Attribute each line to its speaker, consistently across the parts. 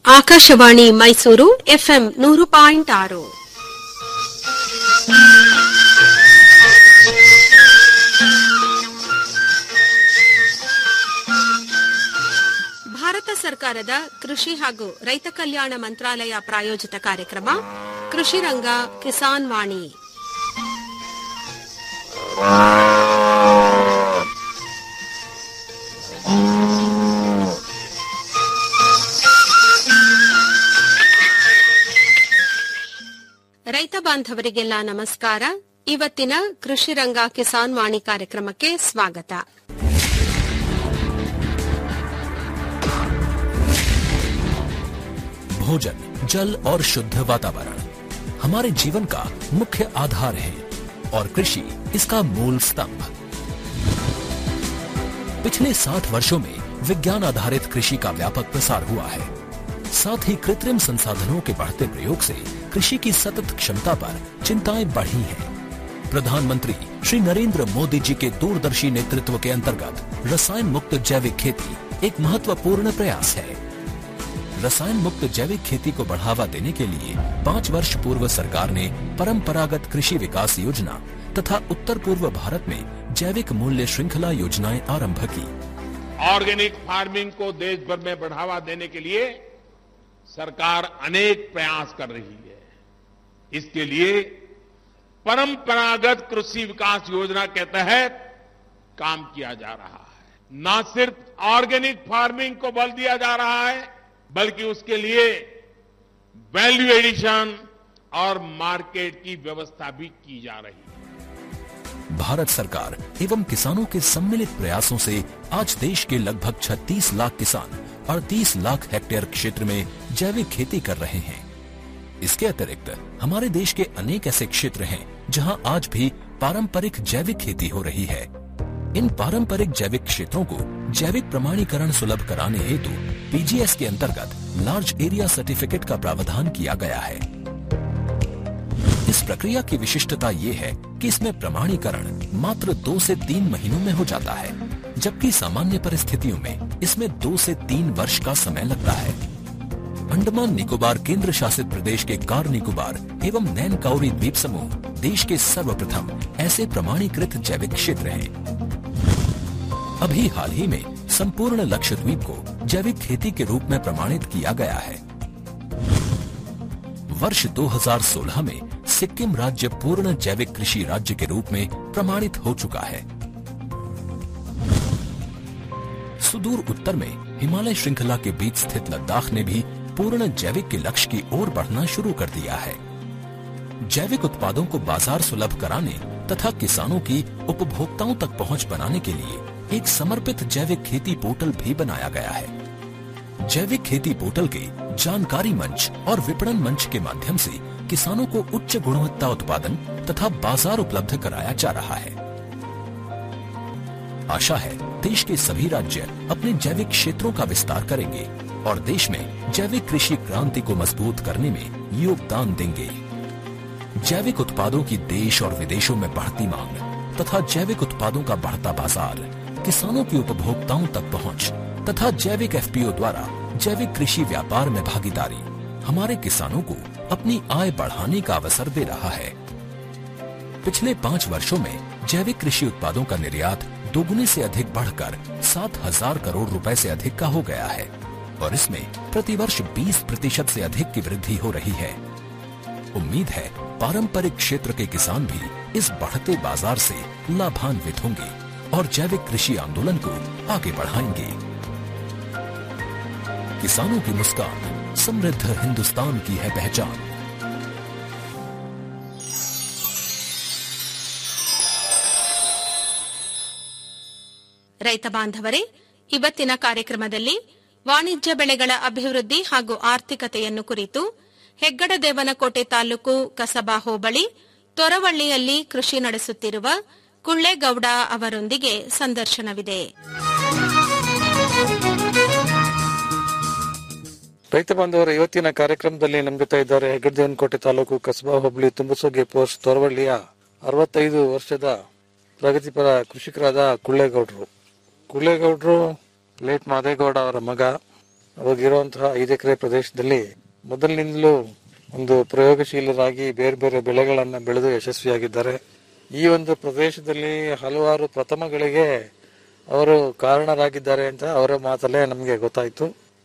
Speaker 1: Akashvani Mysuru FM ನೂರು point ಆರು ಭಾರತ ಸರ್ಕಾರದ ಕೃಷಿ ಹಾಗೂ ರೈತ ಕಲ್ಯಾಣ ಮಂತ್ರಾಲಯ ಪ್ರಾಯೋಜಿತ ಕಾರ್ಯಕ್ರಮ ಕೃಷಿ ರಂಗ ಕಿಸಾನ್ ವಾಣಿ ರೈತ ಬಾಂಧವರಿಗೆಲ್ಲ ನಮಸ್ಕಾರ ಇವತ್ತಿನ ಕೃಷಿ ರಂಗ ಕಿಸಾನ್ ವಾಣಿ ಕಾರ್ಯಕ್ರಮಕ್ಕೆ ಸ್ವಾಗತ
Speaker 2: भोजन जल और शुद्ध वातावरण हमारे जीवन का मुख्य आधार है और कृषि इसका मूल स्तंभ पिछले 60 वर्षों में विज्ञान आधारित कृषि का व्यापक प्रसार हुआ है साथ ही कृत्रिम संसाधनों के बढ़ते प्रयोग से कृषि की सतत क्षमता पर चिंताएं बढ़ी हैं। प्रधानमंत्री श्री नरेंद्र मोदी जी के दूरदर्शी नेतृत्व के अंतर्गत रसायन मुक्त जैविक खेती एक महत्वपूर्ण प्रयास है रसायन मुक्त जैविक खेती को बढ़ावा देने के लिए पाँच वर्ष पूर्व सरकार ने परंपरागत कृषि विकास योजना तथा उत्तर पूर्व भारत में जैविक मूल्य श्रृंखला योजनाएं आरंभ की
Speaker 3: ऑर्गेनिक फार्मिंग को देश भर में बढ़ावा देने के लिए सरकार अनेक प्रयास कर रही है इसके लिए परंपरागत कृषि विकास योजना के तहत काम किया जा रहा है न सिर्फ ऑर्गेनिक फार्मिंग को बल दिया जा रहा है बल्कि उसके लिए वैल्यू एडिशन और मार्केट की व्यवस्था भी की जा रही है
Speaker 2: भारत सरकार एवं किसानों के सम्मिलित प्रयासों से आज देश के लगभग 36 लाख किसान 38 लाख हेक्टेयर क्षेत्र में जैविक खेती कर रहे हैं इसके अतिरिक्त हमारे देश के अनेक ऐसे क्षेत्र हैं जहां आज भी पारंपरिक जैविक खेती हो रही है इन पारंपरिक जैविक क्षेत्रों को जैविक प्रमाणीकरण सुलभ कराने हेतु पीजीएस के अंतर्गत लार्ज एरिया सर्टिफिकेट का प्रावधान किया गया है इस प्रक्रिया की विशिष्टता ये है कि इसमें प्रमाणीकरण मात्र दो से तीन महीनों में हो जाता है जबकि सामान्य परिस्थितियों में इसमें दो से तीन वर्ष का समय लगता है अंडमान निकोबार केंद्र शासित प्रदेश के कार निकोबार एवं नैन काउरी द्वीप समूह देश के सर्वप्रथम ऐसे प्रमाणीकृत जैविक क्षेत्र हैं अभी हाल ही में संपूर्ण लक्षद्वीप को जैविक खेती के रूप में प्रमाणित किया गया है वर्ष 2016 में सिक्किम राज्य पूर्ण जैविक कृषि राज्य के रूप में प्रमाणित हो चुका है सुदूर उत्तर में हिमालय श्रृंखला के बीच स्थित लद्दाख ने भी पूर्ण जैविक के लक्ष्य की ओर बढ़ना शुरू कर दिया है जैविक उत्पादों को बाजार सुलभ कराने तथा किसानों की उपभोक्ताओं तक पहुंच बनाने के लिए एक समर्पित जैविक खेती पोर्टल भी बनाया गया है जैविक खेती पोर्टल के जानकारी मंच और विपणन मंच के माध्यम से किसानों को उच्च गुणवत्ता उत्पादन तथा बाजार उपलब्ध कराया जा रहा है आशा है देश के सभी राज्य अपने जैविक क्षेत्रों का विस्तार करेंगे और देश में जैविक कृषि क्रांति को मजबूत करने में योगदान देंगे जैविक उत्पादों की देश और विदेशों में बढ़ती मांग तथा जैविक उत्पादों का बढ़ता बाजार किसानों की उपभोक्ताओं तक पहुंच तथा जैविक एफपीओ द्वारा जैविक कृषि व्यापार में भागीदारी हमारे किसानों को अपनी आय बढ़ाने का अवसर दे रहा है पिछले पाँच वर्षों में जैविक कृषि उत्पादों का निर्यात दोगुने से अधिक बढ़कर सात हजार करोड़ रुपए से अधिक का हो गया है और इसमें प्रतिवर्ष 20 प्रतिशत से अधिक की वृद्धि हो रही है उम्मीद है पारंपरिक क्षेत्र के किसान भी इस बढ़ते बाजार से लाभान्वित होंगे और जैविक कृषि आंदोलन को आगे बढ़ाएंगे किसानों की मुस्कान समृद्ध हिंदुस्तान की है पहचान
Speaker 1: ರೈತ ಬಾಂಧವರೇ ಇವತ್ತಿನ ಕಾರ್ಯಕ್ರಮದಲ್ಲಿ ವಾಣಿಜ್ಯ ಬೆಳೆಗಳ ಅಭಿವೃದ್ಧಿ ಹಾಗೂ ಆರ್ಥಿಕತೆಯನ್ನು ಕುರಿತು ಹೆಗ್ಗಡದೇವನಕೋಟೆ ತಾಲೂಕು ಕಸಬಾ ಹೋಬಳಿ ತೊರವಳ್ಳಿಯಲ್ಲಿ ಕೃಷಿ ನಡೆಸುತ್ತಿರುವ ಕುಳ್ಳೇಗೌಡ ಅವರೊಂದಿಗೆ ಸಂದರ್ಶನವಿದೆ
Speaker 4: ರೈತ ಬಾಂಧವರ ಇವತ್ತಿನ ಕಾರ್ಯಕ್ರಮದಲ್ಲಿ ನಮ್ಮ ಜೊತೆ ಇದ್ದಾರೆ ಹೆಗ್ಗಡದೇವನಕೋಟೆ ತಾಲೂಕು ಕಸಬಾ ಹೋಬಳಿ ತುಂಬಸೋಗೆ ಪೋಸ್ಟ್ ತೊರವಳ್ಳಿಯ ಅರವತ್ತೈದು ವರ್ಷದ ಪ್ರಗತಿಪರ ಕೃಷಿಕರಾದ ಕುಳ್ಳೇಗೌಡರು ಕುಳ್ಳೇಗೌಡರು ಲೇಟ್ ಮಾದೇಗೌಡ ಅವರ ಮಗ ಅವಾಗಿರುವಂತಹ ಐದು ಎಕರೆ ಪ್ರದೇಶದಲ್ಲಿ ಮೊದಲಿನಿಂದಲೂ ಒಂದು ಪ್ರಯೋಗಶೀಲರಾಗಿ ಬೇರೆ ಬೇರೆ ಬೆಳೆಗಳನ್ನ ಬೆಳೆದು ಯಶಸ್ವಿಯಾಗಿದ್ದಾರೆ ಈ ಒಂದು ಪ್ರದೇಶದಲ್ಲಿ ಹಲವಾರು ಪ್ರಥಮಗಳಿಗೆ ಅವರು ಕಾರಣರಾಗಿದ್ದಾರೆ ಅಂತ ಅವರ ಮಾತಲ್ಲೇ ನಮಗೆ ಗೊತ್ತಾಯ್ತು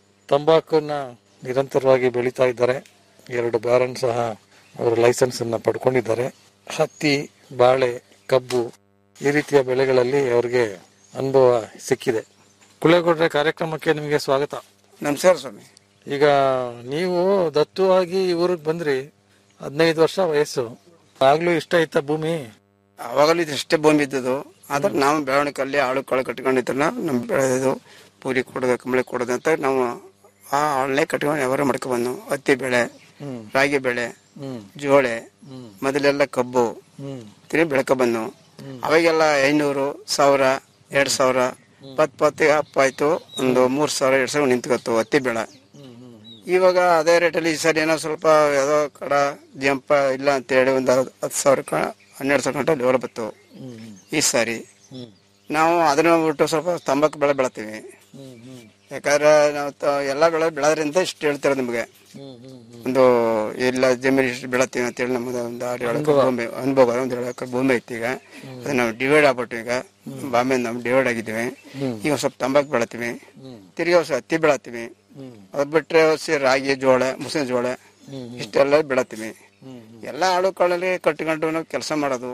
Speaker 4: ತಂಬಾಕುನ ನಿರಂತರವಾಗಿ ಬೆಳೀತಾ ಇದ್ದಾರೆ ಎರಡು ಬ್ಯಾರನ್ ಸಹ ಅವರು ಲೈಸೆನ್ಸ್ ಅನ್ನ ಪಡ್ಕೊಂಡಿದ್ದಾರೆ ಹತ್ತಿ ಬಾಳೆ ಕಬ್ಬು ಈ ರೀತಿಯ ಬೆಳೆಗಳಲ್ಲಿ ಅವರಿಗೆ ಅನುಭವ ಸಿಕ್ಕಿದೆ ಕುಳೇಗೌಡ್ರೆ ಕಾರ್ಯಕ್ರಮಕ್ಕೆ ನಿಮಗೆ ಸ್ವಾಗತ
Speaker 5: ನಮಸ್ಕಾರ ಸ್ವಾಮಿ
Speaker 4: ಈಗ ನೀವು ದತ್ತುವಾಗಿ ಈ ಊರಿಗೆ ಬಂದ್ರಿ ಹದಿನೈದು ವರ್ಷ ವಯಸ್ಸು ಆಗ್ಲೂ ಇಷ್ಟ ಇತ್ತ ಭೂಮಿ
Speaker 5: ಅವಾಗಲೂ ಇಷ್ಟೇ ಭೂಮಿ ಇದ್ದದು ಆದ್ರೆ ನಾವು ಬೆಳವಣಿಗೆಯಲ್ಲಿ ಆಳು ಕಾಳು ಕಟ್ಕೊಂಡಿದ್ದನ್ನ ನಮ್ ಬೆಳೆದು ಪೂರಿ ಕೊಡೋದು ಕಂಬಳಿ ಕೊಡೋದು ಅಂತ ನಾವು ಆ ಆಳನ್ನೇ ಕಟ್ಕೊಂಡು ವ್ಯವಹಾರ ಮಾಡ್ಕೊ ಬಂದು ಹತ್ತಿ ಬೆಳೆ ರಾಗಿ ಬೆಳೆ ಜೋಳೆ ಮೊದಲೆಲ್ಲ ಕಬ್ಬು ತಿರುಗಿ ಬೆಳ್ಕೊ ಬಂದು ಅವಾಗೆಲ್ಲ ಐನೂರು ಸಾವಿರ ಎರಡ್ ಸಾವಿರ ಪತ್ ಪತ್ತಿಗೆ ಅಪ್ಪ ಆಯ್ತು ಒಂದು ಮೂರ್ ಸಾವಿರ ಎರಡ್ ಸಾವಿರ ನಿಂತ್ಕೊತ್ತು ಹತ್ತಿ ಬೆಳೆ ಇವಾಗ ಅದೇ ರೇಟಲ್ಲಿ ಈ ಸರಿ ಏನೋ ಸ್ವಲ್ಪ ಯಾವುದೋ ಕಡ ಜಂಪ ಇಲ್ಲ ಅಂತ ಹೇಳಿ ಒಂದು ಹತ್ತು ಸಾವಿರ ಕ- ಹನ್ನೆರಡು ಸಾವಿರ ಗಂಟೆ ಲೆವೆಲ್ ಬತ್ತು ಈ ಸಾರಿ ನಾವು ಅದನ್ನ ಬಿಟ್ಟು ಸ್ವಲ್ಪ ತಂಬಾಕು ಬೆಳೆ ಬೆಳತೀವಿ ಯಾಕಂದ್ರೆ ನಾವು ತ- ಎಲ್ಲ ಬೆಳೆ ಬೆಳೆದ್ರಿಂದ ಇಷ್ಟು ಹೇಳ್ತಾರೆ ನಿಮಗೆ ಒಂದು ಎಲ್ಲ ಜಮೀನು ಇಷ್ಟು ಬೆಳತೀವಿ ಅಂತೇಳಿ ನಮ್ಮದು ಒಂದು ಆರು ಏಳು ಎಕರೆ ಭೂಮಿ ಅನುಭವ ಒಂದು ಏಳು ಎಕರೆ ಭೂಮಿ ಐತಿ ಈಗ ಅದು ನಾವು ಡಿವೈಡ್ ಆಗ್ಬಿಟ್ಟು ಈಗ ಬಾಂಬೆ ನಾವು ಡಿವೈಡ್ ಆಗಿದ್ದೀವಿ ಈಗ ಒಂದ್ ಸ್ವಲ್ಪ ತಂಬಾಕು ಬೆಳತೀವಿ ತಿರ್ಗಿ ಹೊಸ ಹತ್ತಿ ಬೆಳತೀವಿ ಅದ್ ಬಿಟ್ರೆ ಹೊಸ ರಾಗಿ ಜೋಳ ಮುಸಿನ ಜೋಳ ಇಷ್ಟೆಲ್ಲ ಬೆಳತೀವಿ ಎಲ್ಲ ಆಳು ಕಾಳಲ್ಲಿ ಕಟ್ಕೊಂಡು ನಾವು ಕೆಲಸ ಮಾಡೋದು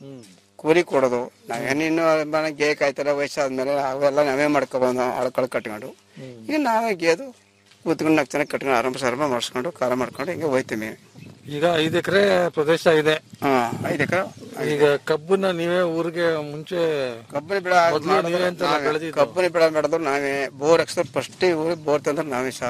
Speaker 5: ಕೂಲಿ ಕೊಡೋದು ನಾವೇನಿನ್ನು ಮನೆ ಗೇ ಕಾಯ್ತಾರೆ ವಯಸ್ಸಾದ್ಮೇಲೆ ಅವೆಲ್ಲ ನಾವೇ ಮಾಡ್ಕೊಬೋದು ಆಳು ಕಾಳು ಕಟ್ಕೊಂಡು ಈಗ ನಾವೇ ಗೇದು ಕೂತ್ಕೊಂಡು ನಾಲ್ಕು ಜನ ಕಟ್ಕೊಂಡು ಆರಂಭ ಸಾರಂಭ ಮಾಡಿಸ್ಕೊಂಡು ಖಾರ ಮಾಡ್ಕೊಂಡು ಹಿಂಗೆ ಹೋಯ್ತೀವಿ
Speaker 4: ಈಗ ಐದು ಎಕರೆ ಪ್ರದೇಶ ಇದೆ
Speaker 5: ಹಾ ಐದು ಎಕರೆ
Speaker 4: ಈಗ ಕಬ್ಬನ್ನ ನೀವೇ ಊರಿಗೆ ಮುಂಚೆ
Speaker 5: ಕಬ್ಬನಿ ಬೆಳೆ
Speaker 4: ಮೊದ್ಲು ನೀವೇ ಅಂತೆಲ್ಲ ಬೆಳೆದಿದ್ದು?
Speaker 5: ಕಬ್ಬನಿ ಬೆಳೆ ಮಾಡಿದ್ರು ನಾವೇ ಬೋರ್ ಹಾಕ್ಸಿದ್ರೆ ಫಸ್ಟ್ ಊರಿಗೆ ಬೋರ್ ತಂದ್ರೆ ನಾವೇ ಸಹ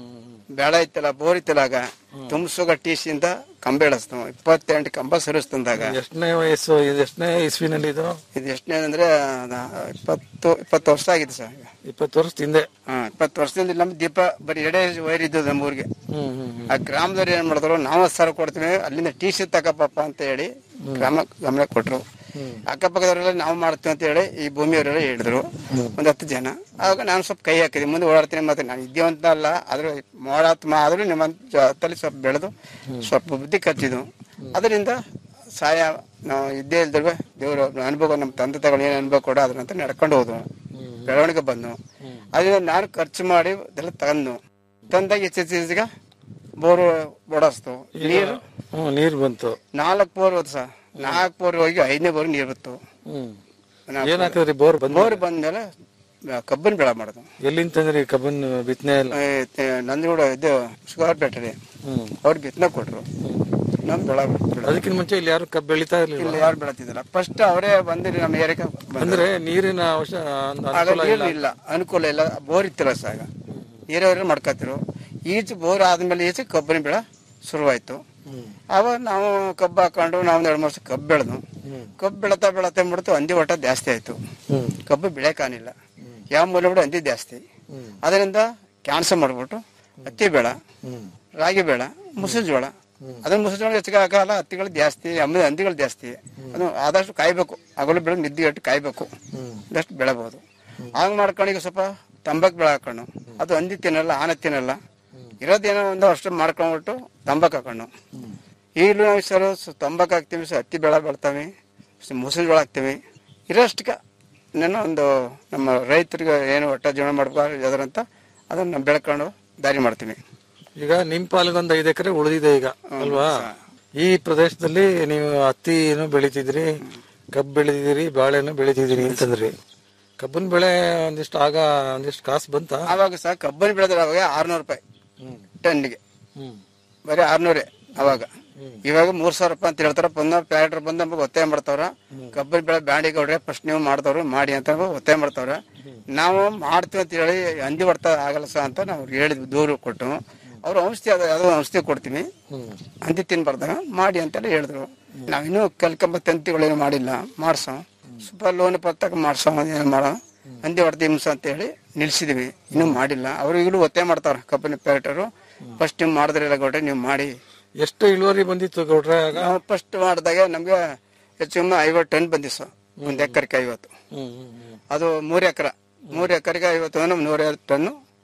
Speaker 5: ಬೆಳೆ ಇತ್ತಲ್ಲ ಬೋರ್ ಇತ್ತಲ್ಲ ಆಗ ತುಂಬಿಸುಗ ಟಿಸಿಯಿಂದ ಕಂಬ ಎಳಸ್ತು ಇಪ್ಪತ್ತೆಂಟು ಕಂಬ ಸರಿಸ್ತಂದಾಗ
Speaker 4: ಎಷ್ಟನೇ ವಯಸ್ಸು ಇದು ಎಷ್ಟನೇ ಇಸ್ವಿನಲ್ಲಿ ಇದು
Speaker 5: ಇದು ಎಷ್ಟನೇ ಅಂದ್ರೆ ಅದ ಇಪ್ಪತ್ತು ಇಪ್ಪತ್ತು ವರ್ಷ ಆಗಿದೆ ಸರ್ ಈಗ
Speaker 4: ಇಪ್ಪತ್ತು ವರ್ಷದ ಹಿಂದೆ
Speaker 5: ಹಾ ಇಪ್ಪತ್ತು ವರ್ಷದಿಂದ ನಮ್ಮ ದೀಪ ಬರೀ ಎಡೆ ವೈರ್ ಇದ್ದದ್ದು ನಮ್ಮ ಊರಿಗೆ
Speaker 4: ಹ್ಮ್ ಹ್ಮ್
Speaker 5: ಆ ಗ್ರಾಮದವ್ರು ಏನ್ ಮಾಡಿದ್ರು ನಾವು ಹತ್ತು ಸಾವಿರ ಕೊಡ್ತೀವಿ ಅಲ್ಲಿಂದ ಟಿ ಸಿ ತಗೋಪಪ್ಪ ಅಂತ ಹೇಳಿ ಗ್ರಾಮ ಗಮನ ಕೊಟ್ರು ಅಕ್ಕಪಕ್ಕದವರೆಲ್ಲ ನಾವು ಮಾಡ್ತೀವಿ ಅಂತ ಹೇಳಿ ಈ ಭೂಮಿಯವರೆಲ್ಲ ಹೇಳಿದ್ರು ಒಂದ್ ಹತ್ತು ಜನ ಆಗ ನಾನು ಸ್ವಲ್ಪ ಕೈ ಹಾಕಿದೆ ಮುಂದೆ ಓಡಾಡ್ತೀನಿ ಮತ್ತೆ ನಾನು ಇದ್ದೀವಂತ ಅಲ್ಲ ಆದ್ರೂ ಮಾಡಾತ್ಮ ಆದ್ರೂ ನಿಮ್ಮ ಜೊತೆಲಿ ಸ್ವಲ್ಪ ಬೆಳೆದು ಸ್ವಲ್ಪ ಬುದ್ಧಿ ಕಚ್ಚಿದ್ದು ಅದರಿಂದ ಸಹಾಯ ನಾವು ಇದ್ದೇ ಇಲ್ದಿಲ್ವೇ ದೇವರು ಅನುಭವ ನಮ್ಮ ತಂದೆ ತಗೊಳ್ಳಿ ಏನು ಅನುಭವ ಕೊಡ ಅದರಂತ ನಡ್ಕೊಂಡು ಹೋದ್ವು ಬೆಳವಣಿಗೆ ಬಂದು ಅದರಿಂದ ನಾನು ಖರ್ಚು ಮಾಡಿ ಅದೆಲ್ಲ ತಗೊಂಡು ತಂದಾಗ ಹೆಚ್ಚೆಚ್ಚಿಗ ಬೋರು ಬಡಸ್ತು ನೀರು
Speaker 4: ಹ್ಮ್ ನೀರ್ ಬಂತು
Speaker 5: ನಾಲ್ಕು ಬೋರ್ ಹೋದ್ ಸರ್ ನಾಲ್ಕು ಬೋರ್ ಹೋಗಿ ಐದನೇ ಬೋರ್ ನೀರು ಬತ್ತು
Speaker 4: ಹ್ಮ್ ಏನ್ ಹಾಕಿದ್ರಿ ಬೋರ್ ಬಂದ್
Speaker 5: ಬೋರ್ ಬಂದ್ಮೇಲೆ ಕಬ್ಬಿನ ಬೆಳೆ ಮಾಡೋದು
Speaker 4: ಎಲ್ಲಿಂದ ತಂದ್ರಿ ಕಬ್ಬನ್ ಬಿತ್ತನೆ ಎಲ್ಲ
Speaker 5: ನಂದಿಗೂಡ ಇದು ಶುಗರ್ ಬ್ಯಾಟರಿ
Speaker 4: ಹ್ಮ್
Speaker 5: ಅವ್ರು ಬಿತ್ತನೆ ಕೊಟ್ರು ನಮ್ ಬೆಳೆ ಬೆಳೆ
Speaker 4: ಅದಕ್ಕಿಂತ ಮುಂಚೆ ಇಲ್ಲಿ ಯಾರು ಕಬ್ಬು ಬೆಳಿತಾ ಇರ್ಲಿಲ್ಲ
Speaker 5: ಇಲ್ಲಿ ಯಾರು ಬೆಳತಿದಿಲ್ಲ ಫಸ್ಟ್ ಅವರೇ ಬಂದಿರಿ ನಮ್ಮ ಏರಿಯಾಕ್ಕೆ
Speaker 4: ಅಂದ್ರೆ ನೀರಿನ ಅವಶ್ಯ ಅನ್-
Speaker 5: ಆಗ
Speaker 4: ಅನುಕೂಲ
Speaker 5: ನೀರು
Speaker 4: ಇಲ್ಲ
Speaker 5: ಇಲ್ಲ ಅನುಕೂಲ ಇಲ್ಲ ಬೋರ್ ಇತ್ತಿಲ್ಲ ಸರ್ ಆಗ ನೀರಾವರಿ ಮಾಡ್ಕೊತಿರು ಈಚೆ ಬೋರ್ ಆದ್ಮೇಲೆ ಈಚೆ ಕಬ್ಬಿನ ಬೆಳೆ ಶುರುವಾಯ್ತು ಅವಾಗ ನಾವು ಕಬ್ಬು ಹಾಕೊಂಡು ನಾವು ಒಂದ್ ಎರಡು ವರ್ಷ ಕಬ್ಬು ಬೆಳೆದು ಕಬ್ಬು ಬೆಳತಾ ಬೆಳತಾ ಬಿಡ್ತು ಹಂದಿ ಒಟ್ಟ ಜಾಸ್ತಿ ಆಯ್ತು
Speaker 4: ಹ್ಮ್
Speaker 5: ಕಬ್ಬು ಬೆಳೆಕಾನಿಲ್ಲ ಯಾವ ಮೂಲೆ ಬಿಡು ಹಂದಿ ಜಾಸ್ತಿ ಅದರಿಂದ ಕ್ಯಾನ್ಸಲ್ ಮಾಡ್ಬಿಟ್ಟು ಹತ್ತಿ ಬೇಡ ರಾಗಿ ಬೇಡ ಮುಸುಲ್ ಜೋಳ ಅದನ್ನ ಮುಸುಲ್ ಜೋಳ ಹೆಚ್ಚಿಗೆ ಹಾಕಲ್ಲ ಹತ್ತಿಗಳು ಜಾಸ್ತಿ ಆಮೇಲೆ ಹಂದಿಗಳು ಜಾಸ್ತಿ ಅದು ಆದಷ್ಟು ಕಾಯ್ಬೇಕು ಹಗಲು ಬೆಳೆ ನಿದ್ದೆ ಇಟ್ಟು ಕಾಯ್ಬೇಕು ಅದಷ್ಟು ಬೆಳೆಬಹುದು ಹಾಗ ಮಾಡ್ಕೊಂಡು ಈಗ ಸ್ವಲ್ಪ ತಂಬಾಕು ಬೆಳೆ ಹಾಕೊಂಡು ಅದು ಹಂದಿ ತಿನ್ನಲ್ಲ ಆನೆ ತಿನ್ನಲ್ಲ ಇರೋದೇನೋ ಒಂದು ಅಷ್ಟು ಮಾಡ್ಕೊಂಡ್ಬಿಟ್ಟು ತಂಬಾಕು ಹಾಕೊಂಡು ಈಗಲೂ ನಾವು ಸರ್ ತಂಬಾಕು ಹಾಕ್ತೀವಿ ಸರ್ ಹತ್ತಿ ಬೆಳೆ ಬೆಳ್ತಾವೆ ಮುಸುಲ್ ಜೋಳ ಹಾಕ್ತೀವಿ ಇರೋಷ್ಟಕ್ಕೆ ನಾನು ಒಂದು ನಮ್ಮ ರೈತರಿಗೆ ಏನು ಒಟ್ಟ ಜೀವನ ಮಾಡ್ಬೇಕು ಅದರಂತ ಅದನ್ನ ಬೆಳ್ಕೊಂಡು ದಾರಿ ಮಾಡ್ತೀವಿ
Speaker 4: ಈಗ ನಿಮ್ ಪಾಲಿಗೊಂದು ಐದು ಎಕರೆ ಉಳಿದಿದೆ ಈಗ ಅಲ್ವಾ ಈ ಪ್ರದೇಶದಲ್ಲಿ ನೀವು ಹತ್ತಿನೂ ಬೆಳಿತಿದ್ರಿ ಕಬ್ಬು ಬೆಳೆದಿದ್ದೀರಿ ಬಾಳೆನೂ ಬೆಳಿತಿದ್ದೀರಿ ಅಂತಂದ್ರಿ ಕಬ್ಬನ್ ಬೆಳೆ ಒಂದಿಷ್ಟು ಆಗ ಒಂದಿಷ್ಟು ಕಾಸು ಬಂತ
Speaker 5: ಆವಾಗ ಸಹ ಕಬ್ಬನಿ ಬೆಳೆದ್ರೆ ಅವಾಗ ಆರ್ನೂರು ರೂಪಾಯಿ ಟನ್ನಿಗೆ
Speaker 4: ಹ್ಮ್
Speaker 5: ಬರೀ ಆರ್ನೂರೇ ಅವಾಗ ಇವಾಗ ಮೂರ್ ಸಾವಿರ ರೂಪಾಯಿ ಅಂತ ಹೇಳ್ತಾರ ಬಂದ ಪ್ಯಾಟ್ರ್ ಬಂದ್ ನಮಗೆ ಒತ್ತಾಯ ಮಾಡ್ತಾವ್ರ ಕಬ್ಬರಿ ಬೆಳೆ ಬ್ಯಾಂಡಿ ಗೌಡ್ರೆ ಫಸ್ಟ್ ನೀವು ಮಾಡ್ದವ್ರು ಮಾಡಿ ಅಂತ ನಮ್ಗೆ ಒತ್ತಾಯ ಮಾಡ್ತಾವ್ರ ನಾವು ಮಾಡ್ತೀವಿ ಅಂತ ಹೇಳಿ ಹಂದಿ ಹೊಡ್ತಾ ಆಗಲ್ಲ ಸಹ ಅಂತ ನಾವು ಹೇಳಿದ್ವಿ ದೂರು ಕೊಟ್ಟು ಅವ್ರು ಔಷಧಿ ಅದ ಯಾವುದೋ ಔಷಧಿ ಕೊಡ್ತೀವಿ ಹಂದಿ ತಿನ್ಬಾರ್ದಾಗ ಮಾಡಿ ಅಂತೆಲ್ಲ ಹೇಳಿದ್ರು ನಾವಿನ್ನೂ ಕಲ್ಕಂಬ ತಂತಿಗಳೇನು ಮಾಡಿಲ್ಲ ಮಾಡ್ಸೋ ಸ್ವಲ್ಪ ಲೋನ್ ಪತ್ತಾಗ ಮಾಡ್ಸೋ ಏನು ಮಾಡೋ ಹಂದಿ ಹೊಡೆದು ಹಿಂಸ ಅಂತ ಹೇಳಿ ನಿಲ್ಸಿದೀವಿ ಇನ್ನೂ ಮಾಡಿಲ್ಲ ಅವ್ರು ಈಗಲೂ ಒತ್ತಾಯ ಮಾಡ್ತಾವ್ರ ಕಂಪನಿ ಪ್ಯಾಟರು ಫಸ್ಟ್ ನೀವು ಮಾಡಿದ್ರಿಲ್ಲ ಗೌಡ್ರೆ ನೀವು ಮಾಡಿ
Speaker 4: ಎಷ್ಟು ಇಳುವರಿ ಬಂದಿತ್ತು ಗೌಡ್ರೆ ಆಗ
Speaker 5: ನಾವು ಫಸ್ಟ್ ಮಾಡಿದಾಗ ನಮ್ಗೆ ಹೆಚ್ಚು ಕಮ್ಮಿ ಐವತ್ತು ಟನ್ ಬಂದಿತ್ತು ಸರ್ ಒಂದ್ ಎಕರೆಗೆ ಐವತ್ತು
Speaker 4: ಹ್ಮ್ ಹ್ಮ್ ಹ್ಮ್
Speaker 5: ಅದು ಮೂರ್ ಎಕರೆ ಮೂರ್ ಎಕರೆಗೆ ಐವತ್ತು ನಮ್ ನೂರೈವತ್ತು ಟನ್ನು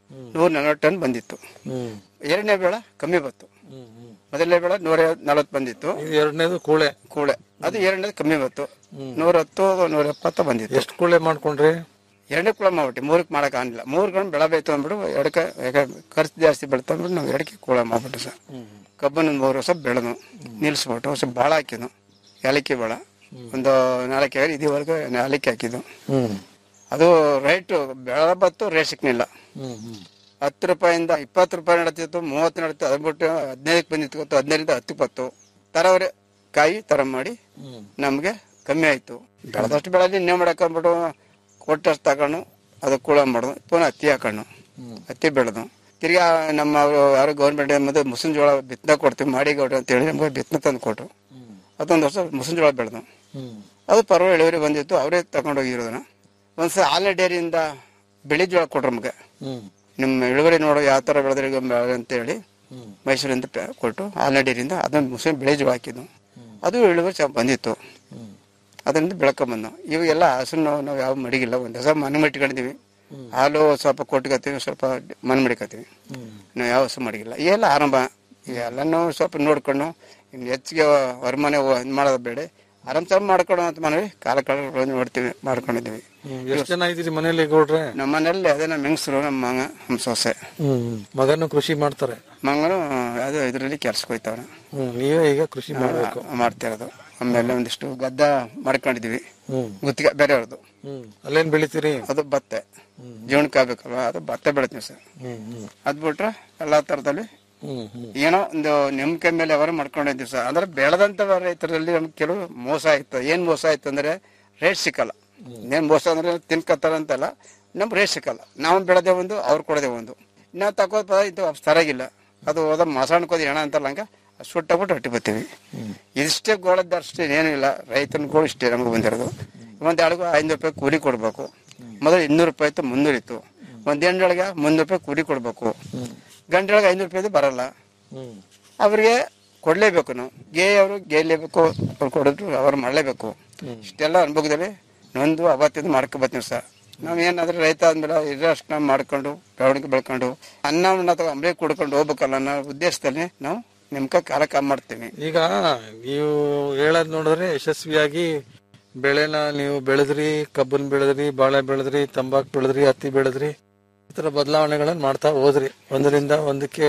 Speaker 5: ನೂರ ನಲವತ್ತು ಟನ್ ಬಂದಿತ್ತು
Speaker 4: ಹ್ಮ್
Speaker 5: ಎರಡನೇ ಬೆಳೆ ಕಮ್ಮಿ ಬಂತು
Speaker 4: ಹ್ಮ್ ಹ್ಮ್
Speaker 5: ಮೊದಲನೇ ಬೆಳೆ ನೂರ ನಲವತ್ತು ಬಂದಿತ್ತು
Speaker 4: ಇದು ಎರಡನೇದು ಕೂಳೆ
Speaker 5: ಕೂಳೆ ಅದು ಎರಡನೇದು ಕಮ್ಮಿ ಬಂತು ನೂರ ಹತ್ತು ನೂರ ಎಪ್ಪತ್ತು ಬಂದಿತ್ತು
Speaker 4: ಎಷ್ಟು ಕೂಳೆ ಮಾಡ್ಕೊಂಡ್ರಿ
Speaker 5: ಎರಡನೇ ಕೂಳ ಮಾಡ್ಬಿಟ್ಟು ಮೂರಕ್ಕೆ ಮಾಡಕ್ ಆಗಿಲ್ಲ ಮೂರು ಕಡೆ ಬೆಳೆ ಬೇಕು ಅಂದ್ಬಿಟ್ಟು ಎರಡಕ್ಕೆ ಯಾಕೆ ಖರ್ಚು ಜಾಸ್ತಿ ಬೆಳ್ತಾ ಅಂದ್ಬಿಟ್ಟು ನಾವು ಎರಡಕ್ಕೆ ಕೂಳ ಮಾಡ್ಬಿಟ್ಟು ಸರ್ ಕಬ್ಬನ್ನು ಮೂರು ವರ್ಷ ಬೆಳೆದು ನಿಲ್ಲಿಸ್ಬಿಟ್ಟು ವರ್ಷ ಭಾಳ ಹಾಕಿದ್ವು ಏಲಕ್ಕಿ ಬೆಳೆ ಒಂದು ನಾಲ್ಕು ಎಕರೆ ಇದುವರೆಗೂ ಏಲಕ್ಕಿ ಹಾಕಿದ್ದು
Speaker 4: ಹ್ಮ್
Speaker 5: ಅದು ರೈಟ್ ಬೆಳೆ ಬತ್ತು ರೇಟ್ ಸಿಕ್ನಿಲ್ಲ
Speaker 4: ಹ್ಮ್ ಹ್ಮ್
Speaker 5: ಹತ್ತು ರೂಪಾಯಿಂದ ಇಪ್ಪತ್ತು ರೂಪಾಯಿ ನಡೀತಿತ್ತು ಮೂವತ್ತು ನಡೀತು ಅದು ಬಿಟ್ಟು ಹದಿನೈದಕ್ಕೆ ಬಂದಿತ್ತು ಗೊತ್ತು ಹದಿನೈದರಿಂದ ಹತ್ತಕ್ಕೆ ಬತ್ತು ತರವರೆ ಕಾಯಿ ತರ ಮಾಡಿ
Speaker 4: ಹ್ಮ್
Speaker 5: ನಮಗೆ ಕಮ್ಮಿ ಆಯ್ತು ಬೆಳೆದಷ್ಟು ಬೆಳೆದು ಇನ್ನೇ ಮಾಡಕೊಂಡ್ಬಿಟ್ಟು ಕೊಟ್ಟಷ್ಟು ತಗೊಂಡು ಅದು ಕೂಳ ಮಾಡೋದು ಪುನಃ ಹತ್ತಿ ಹಾಕೊಂಡು ಹತ್ತಿ ಬೆಳೆದು ತಿರ್ಗಾ ನಮ್ಮ ಅವ್ರು ಯಾರು ಗೌರ್ಮೆಂಟ್ ಮತ್ತೆ ಮುಸ್ಲಿಂ ಜೋಳ ಬಿತ್ತನೆ ಕೊಡ್ತೀವಿ ಮಾಡಿ ಗೌಡ್ರಿ ಅಂತ ಹೇಳಿ ನಮಗೆ ಬಿತ್ತನೆ ತಂದು ಕೊಟ್ಟರು ಅದೊಂದು ವರ್ಷ ಮುಸ್ಲಿಂ ಜೋಳ ಬೆಳೆದು
Speaker 4: ಹ್ಮ್
Speaker 5: ಅದು ಪರವಾಗಿ ಇಳುವರಿ ಬಂದಿತ್ತು ಅವರೇ ತಗೊಂಡೋಗಿರೋದನ್ನ ಒಂದ್ಸಲ ಹಾಲಿನ ಡೈರಿಯಿಂದ ಬಿಳಿ ಜೋಳ ಕೊಟ್ರು ನಮಗೆ
Speaker 4: ಹ್ಮ್
Speaker 5: ನಿಮ್ಮ ಇಳುವರಿ ನೋಡೋ ಯಾವ ಥರ ಬೆಳೆದ್ರೆ ಈಗ ಬೆಳೆ ಅಂತೇಳಿ
Speaker 4: ಹ್ಮ್.
Speaker 5: ಮೈಸೂರಿಂದ ಪ- ಕೊಟ್ಟು ಹಾಲಿನ ಡೈರಿಯಿಂದ ಅದನ್ನು ಮುಸ್ಲಿಂ ಬಿಳಿ ಜೋಳ ಹಾಕಿದ್ದು ಅದು ಇಳುವರಿ ಚೆನ್ನಾಗಿ ಬಂದಿತ್ತು
Speaker 4: ಹ್ಮ್
Speaker 5: ಅದರಿಂದ ಬೆಳ್ಕೊಂಬಂದು ಇವಾಗೆಲ್ಲ ಹಸುನು ನಾವು ಯಾವ ಮಡಿಗಿಲ್ಲ ಒಂದು ಹೊಸ ಮನೆ ಮಟ್ಕೊಂಡಿದ್ದೀವಿ ಹಾಲು ಸ್ವಲ್ಪ ಕೊಟ್ಕೋತೀವಿ ಸ್ವಲ್ಪ ಮನೆ ಮಡಿಕೋತೀವಿ
Speaker 4: ಹ್ಮ್
Speaker 5: ನಾವು ಯಾವ ಹಸು ಮಡಗಿಲ್ಲ ಇವೆಲ್ಲ ಆರಂಭ ಇವೆಲ್ಲನೂ ಸ್ವಲ್ಪ ನೋಡ್ಕೊಂಡು ಇನ್ನು ಹೆಚ್ಚಿಗೆ ಹೊರಮನೆ ಇದು ಮಾಡೋದು ಬೇಡ ಆರಾಮ್ ಸ್ವಲ್ಪ ಮಾಡ್ಕೊಡೋ ಅಂತ ಮನೇಲಿ ಕಾಲ ಕಾಲ ನೋಡ್ತೀವಿ ಮಾಡ್ಕೊಂಡಿದ್ದೀವಿ
Speaker 4: ಹ್ಮ್ ಎಷ್ಟು ಜನ ಇದ್ದೀರಿ ಮನೇಲಿ ಗೌಡ್ರೆ
Speaker 5: ನಮ್ಮ ಮನೆಯಲ್ಲಿ ಅದೇ ನಮ್ಮ ಹೆಂಗಸರು ನಮ್ಮ ಮಗ ನಮ್ಮ ಸೊಸೆ
Speaker 4: ಹ್ಮ್ ಮಗನು ಕೃಷಿ ಮಾಡ್ತಾರೆ
Speaker 5: ಮಂಗನು ಅದು ಇದರಲ್ಲಿ ಕೆಲ್ಸಕ್ಕೆ ಹೋಯ್ತವ್ರೆ
Speaker 4: ಹ್ಮ್ ನೀವೇ ಈಗ ಕೃಷಿ ಮಾಡ್ಬೇಕು
Speaker 5: ಮಾಡ್ತಿರೋದು ಆಮೇಲೆ ಒಂದಿಷ್ಟು ಗದ್ದ ಮಾಡ್ಕೊಂಡಿದೀವಿ
Speaker 4: ಹ್ಮ್
Speaker 5: ಗುತ್ತಿಗೆ ಬೇರೆಯವ್ರದ್ದು
Speaker 4: ಹ್ಮ್ ಅಲ್ಲೇನ್ ಬೆಳಿತೀರಿ
Speaker 5: ಅದು ಭತ್ತ ಜೀವನಕ್ಕೆ ಆಗ್ಬೇಕಲ್ವ ಅದು ಭತ್ತ ಬೆಳಿತೀವಿ ಸರ್
Speaker 4: ಹ್ಮ್ ಹ್ಮ್
Speaker 5: ಅದ್ ಬಿಟ್ರೆ ಎಲ್ಲಾ ತರದಲ್ಲಿ
Speaker 4: ಹ್ಮ್ ಹ್ಮ್
Speaker 5: ಏನೋ ಒಂದು ನಂಬಿಕೆ ಮೇಲೆ ಅವರು ಮಾಡ್ಕೊಂಡಿದ್ದೀವಿ ಸರ್ ಅಂದ್ರೆ ಬೆಳೆದಂತ ರೈತರಲ್ಲಿ ನಮ್ಗೆ ಕೆಲವು ಮೋಸ ಆಯ್ತು ಏನ್ ಮೋಸ ಆಯ್ತು ಅಂದ್ರೆ ರೇಟ್ ಸಿಕ್ಕಲ್ಲ ಏನ್ ಮೋಸ ಅಂದ್ರೆ ತಿನ್ಕತ್ತಾರ ಅಂತಲ್ಲ ನಮ್ಗೆ ರೇಟ್ ಸಿಕ್ಕಲ್ಲ ನಾವು ಬೆಳೆದೇ ಒಂದು ಅವ್ರು ಕೊಡದೆ ಒಂದು ನಾವು ತಗೋದ್ ಪದ ಇದು ಸರಿಯಾಗಿಲ್ಲ ಅದು ಹೋದ ಮಸಾಣಕೋದು ಹೆಣ ಅಂತಲ್ಲ ಹಂಗ ಸುಟ್ಟಬಿಟ್ಟು ಹೊಟ್ಟಿ ಬರ್ತೀವಿ ಇದಿಷ್ಟೇ ಗೋಳದ್ದಷ್ಟೇ ಏನೂ ಇಲ್ಲ ರೈತನ ಗೋಳು ಇಷ್ಟೇ ನಮ್ಗೆ ಬಂದಿರೋದು ಒಂದ್ ಎಳ್ಗೂ ಐನೂರು ರೂಪಾಯಿ ಕೂಲಿ ಕೊಡ್ಬೇಕು ಮೊದಲು ಇನ್ನೂರು ರೂಪಾಯಿ ಇತ್ತು ಮುನ್ನೂರು ಇತ್ತು ಒಂದ್ ಹೆಣ್ಣೊಳಗೆ ಮುನ್ನೂರು ರೂಪಾಯಿ ಕೂಲಿ ಕೊಡ್ಬೇಕು ಗಂಟೆಯೊಳಗೆ ಐನೂರು ರೂಪಾಯಿ ಬರಲ್ಲ
Speaker 4: ಹ್ಮ್
Speaker 5: ಅವ್ರಿಗೆ ಕೊಡ್ಲೇಬೇಕು ನಾವು ಗೇ ಅವರು ಗೇಯಲೇಬೇಕು ಅವ್ರು ಕೊಡಿದ್ರು ಅವ್ರು ಮಾಡಲೇಬೇಕು ಇಷ್ಟೆಲ್ಲ ಅನುಭವದಲ್ಲಿ ನೊಂದು ಅವತ್ತಿಂದ ಮಾಡ್ಕೊ ಬರ್ತೀವಿ ಸರ್ ನಾವ್ ಏನಾದ್ರೆ ರೈತ ಆದ್ಮೇಲೆ ಇರೋಷ್ಟು ನಾವು ಮಾಡ್ಕೊಂಡು ಬೆಳವಣಿಗೆ ಬೆಳ್ಕೊಂಡು ಅನ್ನವನ್ನ ತಗೋ ಅಂಬಲಿ ಕುಡ್ಕೊಂಡು ಹೋಗ್ಬೇಕಲ್ಲ ಅನ್ನೋ ಉದ್ದೇಶದಲ್ಲಿ ನಾವು ನಿಮ್ಕ ಕಾಲ ಕಮ್ಮಿ ಮಾಡ್ತೀವಿ
Speaker 4: ಈಗ ನೀವು ಹೇಳೋದ್ ನೋಡಿದ್ರೆ ಯಶಸ್ವಿಯಾಗಿ ಬೆಳೆನ ನೀವು ಬೆಳೆದ್ರಿ ಕಬ್ಬನ್ ಬೆಳೆದ್ರಿ ಬಾಳೆ ಬೆಳೆದ್ರಿ ತಂಬಾಕ್ ಬೆಳೆದ್ರಿ ಹತ್ತಿ ಬೆಳೆದ್ರಿ ಈ ತರ ಬದಲಾವಣೆಗಳನ್ನ ಮಾಡ್ತಾ ಹೋದ್ರಿ ಒಂದರಿಂದ ಒಂದಕ್ಕೆ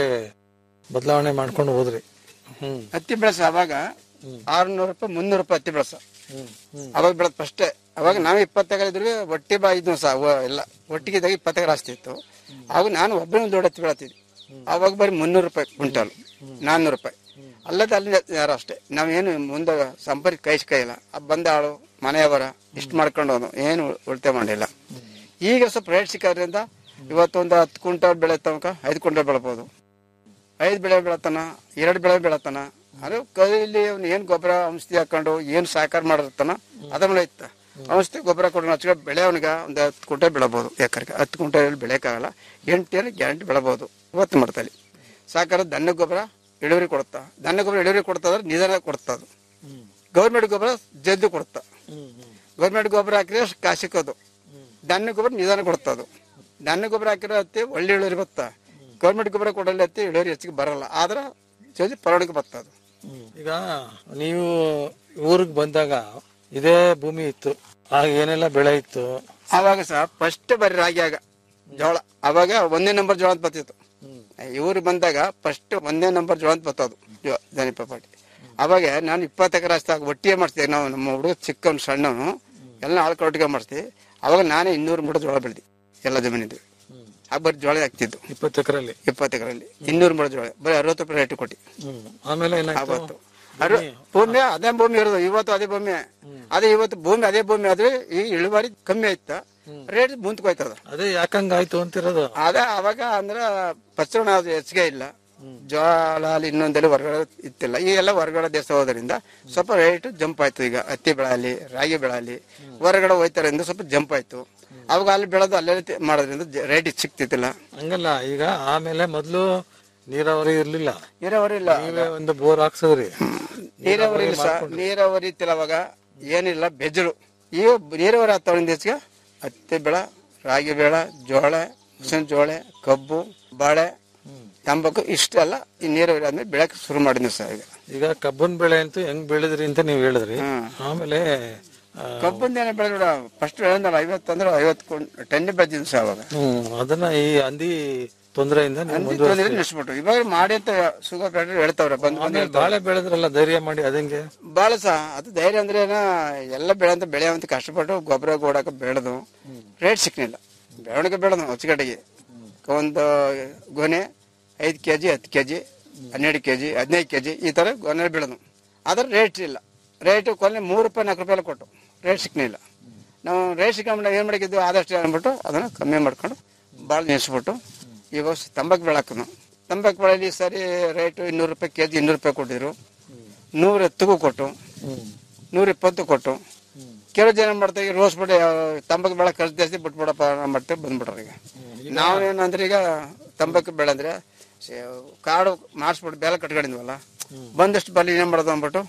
Speaker 4: ಬದಲಾವಣೆ ಮಾಡ್ಕೊಂಡು ಹೋದ್ರಿ ಹ್ಮ್
Speaker 5: ಹತ್ತಿ ಬೆಳೆಸ ಅವಾಗ ಆರ್ನೂರು ರೂಪಾಯಿ ಮುನ್ನೂರು ರೂಪಾಯಿ ಹತ್ತಿ ಬೆಳೆಸ
Speaker 4: ಹ್ಮ್ ಹ್ಮ್
Speaker 5: ಅವಾಗ ಬೆಳೆದ ಫಸ್ಟೇ ಅವಾಗ ನಾವು ಇಪ್ಪತ್ತು ಇದ್ವಿ ಒಟ್ಟಿ ಬಾ ಇದ್ವು ಸಹ ಅವ ಎಲ್ಲ ಒಟ್ಟಿಗೆ ಇದ್ದಾಗ ಇಪ್ಪತ್ತು ಎಕರೆ ಆಸ್ತಿ ಇತ್ತು ಆಗ ನಾನು ಒಬ್ಬನೇ ಒಂದು ದೊಡ್ಡ ಹತ್ತಿ ಬೆಳತಿದ್ವಿ ಅವಾಗ ಬರೀ ಮುನ್ನೂರು ರೂಪಾಯಿ ಕ್ವಿಂಟಲ್ ನಾನ್ನೂರು ರೂಪಾಯಿ ಅಲ್ಲದ ಅಲ್ಲಿ ಯಾರು ಅಷ್ಟೇ ನಾವೇನು ಮುಂದೆ ಸಂಪರ್ಕ ಕೈಸ್ ಕೈಯಿಲ್ಲ ಬಂದ ಆಳು ಮನೆಯವರ ಇಷ್ಟು ಮಾಡ್ಕೊಂಡು ಹೋದ ಏನು ಉಳಿತಾಯ ಮಾಡಿಲ್ಲ ಈಗ ಸ್ವಲ್ಪ ರೇಟ್ ಸಿಕ್ಕೋದ್ರಿಂದ ಇವತ್ತೊಂದು ಹತ್ತು ಕ್ವಿಂಟಲ್ ಬೆಳೆ ತನಕ ಐದು ಕ್ವಿಂಟಲ್ ಬೆಳಬಹುದು ಐದು ಬೆಳೆ ಬೆಳತಾನ ಎರಡು ಬೆಳೆ ಬೆಳತಾನ ಅದು ಕೈಲಿ ಅವ್ನು ಏನ್ ಗೊಬ್ಬರ ಔಷಧಿ ಹಾಕೊಂಡು ಏನ್ ಸಾಕಾರ ಮಾಡಿರ್ತಾನ ಅದ ಮೇಲೆ ಇತ್ತ ಔಷಧಿ ಗೊಬ್ಬರ ಕೊಡೋಣ ಹಚ್ಕೊಂಡು ಬೆಳೆ ಅವನಿಗೆ ಒಂದು ಹತ್ತು ಕುಂಟೆ ಬೆಳಬಹುದು ಎಕರೆಗೆ ಹತ್ತು ಕುಂಟೆ ಬೆಳೆಯಕ್ಕಾಗಲ್ಲ ಎಂಟು ಗ್ಯಾರಂಟಿ ಬೆಳಬಹುದು ಇವತ್ತು ಮಾಡ್ತಲ್ಲಿ ಸಾಕಾರ ದನ ಗೊಬ್ಬರ ಇಳುವರಿ ಕೊಡುತ್ತಾ ದನ ಗೊಬ್ಬರ ಇಳುವರಿ ಕೊಡ್ತದ್ರೆ ನಿಧಾನ ಕೊಡ್ತಾ ಅದು ಗೌರ್ಮೆಂಟ್ ಗೊಬ್ಬರ ಜಲ್ದಿ ಕೊಡುತ್ತಾ ಗೌರ್ಮೆಂಟ್ ಗೊಬ್ಬರ ಹಾಕಿದ್ರೆ ಕಾಸು ಸಿಕ್ಕೋದು ದನ ಗೊಬ್ಬರ ನಿಧಾನ ಕೊಡ್ತದು ದನ ಗೊಬ್ಬರ ಹಾಕಿರೋ ಹತ್ತಿ ಒಳ್ಳೆ ಇಳುವರಿ ಬತ್ತಾ ಗೌರ್ಮೆಂಟ್ ಗೊಬ್ಬರ ಕೊಡಲ್ಲ ಹತ್ತಿ ಇಳುವರಿ ಹೆಚ್ಚಿಗೆ ಬರಲ್ಲ ಆದ್ರೆ ಜಲ್ದಿ ಪರವಣಿಗೆ ಬರ್ತದು
Speaker 4: ಈಗ ನೀವು ಊರಿಗೆ ಬಂದಾಗ ಇದೇ ಭೂಮಿ ಇತ್ತು ಆಗ ಏನೆಲ್ಲ ಬೆಳೆ ಇತ್ತು
Speaker 5: ಆವಾಗ ಸಹ ಫಸ್ಟ್ ಬರೀ ರಾಗಿ ಆಗ ಜೋಳ ಅವಾಗ ಒಂದೇ ನಂಬರ್ ಜೋಳ ಅಂತ ಬರ್ತಿತ್ತು ಇವ್ರು ಬಂದಾಗ ಫಸ್ಟ್ ಒಂದೇ ನಂಬರ್ ಜೋಳ ಅಂತ ಬರ್ತದು ದನಿಪ ಪಾಟಿ ಅವಾಗ ನಾನು ಇಪ್ಪತ್ತು ಎಕರೆ ಅಷ್ಟು ಒಟ್ಟಿಗೆ ಮಾಡ್ತೀವಿ ನಾವು ನಮ್ಮ ಹುಡುಗ ಚಿಕ್ಕವನು ಸಣ್ಣವನು ಎಲ್ಲ ಆಳ್ಕ ಒಟ್ಟಿಗೆ ಮಾಡ್ತೀವಿ ಅವಾಗ ನಾನೇ ಇನ್ನೂರು ಮೂಟ ಜೋಳ ಬೆಳೆದಿ ಎಲ್ಲ ಜಮೀನಿದ್ವಿ ಆಗ ಬರೀ ಜೋಳ ಹಾಕ್ತಿದ್ದು
Speaker 4: ಇಪ್ಪತ್ತು ಎಕರೆಲ್ಲಿ
Speaker 5: ಇಪ್ಪತ್ತು ಎಕರೆಲ್ಲಿ ಇನ್ನೂರು ಮೂಟ ಜೋಳ ಬರೀ ಅರವತ್ತು ರೂಪಾಯಿ ರೇಟ್ ಕೊಟ್ಟು
Speaker 4: ಹ್ಮ್ ಆಮೇಲೆ ಏನಾಯ್ತು
Speaker 5: ಅವತ್ತು ಅರು ಭೂಮಿ ಅದೇ ಭೂಮಿ ಇರೋದು ಇವತ್ತು ಅದೇ ಭೂಮಿ ಅದೇ ಇವತ್ತು ಭೂಮಿ ಅದೇ ಭೂಮಿ ಆದ್ರೆ ಈ ಇಳುವರಿ ಕಮ್ಮಿ ಆಯ್ತಾ ರೇಟ್ ಮುಂದ್ಕೋಯ್ತದ
Speaker 4: ಅದೇ ಯಾಕಂಗಾಯ್ತು ಅಂತಿರೋದು
Speaker 5: ಅದೇ ಅವಾಗ ಅಂದ್ರ ಪಚ್ಚಣ ಅದು ಹೆಚ್ಚಿಗೆ ಇಲ್ಲ ಜೋಳ ಅಲ್ಲಿ ಇನ್ನೊಂದಲ್ಲಿ ಹೊರಗಡೆ ಇತ್ತಿಲ್ಲ ಈ ಎಲ್ಲ ಹೊರಗಡೆ ದೇಶ ಹೋದ್ರಿಂದ ಸ್ವಲ್ಪ ರೇಟ್ ಜಂಪ್ ಆಯ್ತು ಈಗ ಹತ್ತಿ ಬೆಳೆ ರಾಗಿ ಬೆಳೆ ಹೊರಗಡೆ ಹೋಯ್ತಾರಿಂದ ಸ್ವಲ್ಪ ಜಂಪ್ ಆಯ್ತು ಅವಾಗ ಅಲ್ಲಿ ಬೆಳೆದು ಅಲ್ಲೇ ತಿ- ಮಾಡೋದ್ರಿಂದ ರೇಟ್ ಸಿಕ್ತಿತ್ತಿಲ್ಲ
Speaker 4: ಹಂಗಲ್ಲ ಈಗ ಆಮೇಲೆ ಮೊದ್ಲು ನೀರಾವರಿ ಇರ್ಲಿಲ್ಲ
Speaker 5: ನೀರಾವರಿ ಇಲ್ಲ
Speaker 4: ನೀವೇ ಒಂದು ಬೋರ್ ಹಾಕ್ಸದ್ರಿ
Speaker 5: ನೀರಾವರಿ ಇಲ್ಲ ಸರ್ ನೀರಾವರಿ ಇತ್ತಿಲ್ಲ ಅವಾಗ ಏನಿಲ್ಲ ಬೆಜಲು ಈಗ ನೀರಾವರಿ ಹತ್ತವರಿಂದ ಹೆಚ್ಚಿಗೆ ಹತ್ತಿ ಬೆಳೆ ರಾಗಿ ಬೆಳೆ ಜೋಳ ಹಸಿನ ಜೋಳೆ ಕಬ್ಬು ಬಾಳೆ ತಂಬಾಕು ಇಷ್ಟೆಲ್ಲ ಈ ನೀರಾವರಿ ಆದ್ಮೇಲೆ ಬೆಳಕ್ ಶುರು ಮಾಡಿದ್ವಿ ಸರ್ ಈಗ
Speaker 4: ಈಗ ಕಬ್ಬನ್ ಬೆಳೆ ಅಂತೂ ಹೆಂಗ್ ಬೆಳೆದ್ರಿ ಅಂತ ನೀವು ಹೇಳಿದ್ರಿ ಆಮೇಲೆ ಆ,
Speaker 5: ಕಬ್ಬಂದ ಏನೋ ಬೆಳೆದ ಫಸ್ಟ್ ಹೇಳಿದ್ನಲ್ಲ ಐವತ್ತು ಅಂದ್ರೆ ಐವತ್ತು ಟನ್ ಬೆಳೆದಿದ್ವಿ ಸರ್ ಅವಾಗ
Speaker 4: ಹ್ಮ್ ಅದನ್ನ ಈ ಹಂದಿ ತೊಂದರೆಯಿಂದ ನೀವು
Speaker 5: ಹಂದಿ
Speaker 4: ಮುಂದುವರ್ಸಿ
Speaker 5: ತೊಂದ್ರೆ ನಿಲ್ಸ್ಬಿಟ್ಟು ಇವಾಗ ಮಾಡಿ ಅಂತ ಶುಗರ್ ಫ್ಯಾಕ್ಟ್ರಿ ಹೇಳ್ತಾವ್ರೆ ಬಂದ್ ಬಂದ್
Speaker 4: ಆಮೇಲೆ
Speaker 5: ಹೇಳ್ತಾವ್ರೆ.
Speaker 4: ಬಾಳೆ ಬೆಳೆದ್ರಲ್ಲ ಧೈರ್ಯ ಮಾಡಿ ಅದಂಗೆ
Speaker 5: ಬಾಳ ಸಹ ಅದು ಧೈರ್ಯ ಅಂದ್ರೆ ಏನ ಎಲ್ಲ ಬೆಳೆ ಅಂತ ಬೆಳೆಯವಂತ ಕಷ್ಟಪಟ್ಟು ಗೊಬ್ಬರ ಗೋಡಕ ಬೆಳೆದು ರೇಟ್ ಸಿಕ್ನಿಲ್ಲ ಬೆಳವಣಿಗೆ ಬೆಳೆದು ಹೊಚ್ಚಗಡೆಗೆ ಒಂದು ಗೊನೆ ಐದು ಕೆ ಜಿ ಹತ್ತು ಕೆ ಜಿ ಹನ್ನೆರಡು ಕೆ ಜಿ ಹದಿನೈದು ಕೆ ಜಿ ಈ ಥರ ಗೊನೆ ಬೆಳೆದು ಅದ್ರ ರೇಟ್ ಇಲ್ಲ ರೇಟು ಕೊನೆ ಮೂರು ರೂಪಾಯಿ ನಾಲ್ಕು ರೂಪಾಯಿ ಎಲ್ಲ ಕೊಟ್ಟು ರೇಟ್ ಸಿಕ್ನಿಲ್ಲ ನಾವು ರೇಟ್ ಸಿಕ್ಕೊಂಡು ಏನು ಮಾಡಿದ್ದು ಆದಷ್ಟು ಅಂದ್ಬಿಟ್ಟು ಅದನ್ನು ಕಮ್ಮಿ ಮಾಡ್ಕೊಂಡು ಭಾಳ ನಿಲ್ಲಿಸ್ಬಿಟ್ಟು ಈ ವರ್ಷ ತಂಬಾಕು ಬೆಳಕನು ತಂಬಾಕು ಬೆಳೆಯಲ್ಲಿ ಈ ಸರಿ ರೇಟು ಇನ್ನೂರು ರೂಪಾಯಿ ಕೆ ಜಿ ಇನ್ನೂರು ರೂಪಾಯಿ ಕೊಟ್ಟಿದ್ರು ನೂರ ಹತ್ತಿಗೂ ಕೊಟ್ಟು ನೂರ ಇಪ್ಪತ್ತು ಕೊಟ್ಟು ಕೆಲವು ಜನ ಮಾಡ್ತಾರೆ ಈಗ ರೋಸ್ ಬಿಡಿ ತಂಬಾಕು ಬೆಳೆ ಖರ್ಚು ಜಾಸ್ತಿ ಬಿಟ್ಬಿಡಪ್ಪ ನಮ್ಮ ಮಾಡ್ತೇವೆ ಬಂದ್ಬಿಟ್ರೆ ಈಗ ನಾವೇನಂದ್ರೆ ಈಗ ತಂಬಾಕು ಬೆಳೆ ಅಂದ್ರೆ ಸೇ- ಕಾಡು ಮಾಡಿಸ್ಬಿಟ್ಟು ಬೆಲೆ ಕಟ್ಕೊಂಡಿದ್ವಲ್ಲ ಬಂದಷ್ಟು ಬಲಿ ಏನ್ ಮಾಡೋದು ಅಂದ್ಬಿಟ್ಟು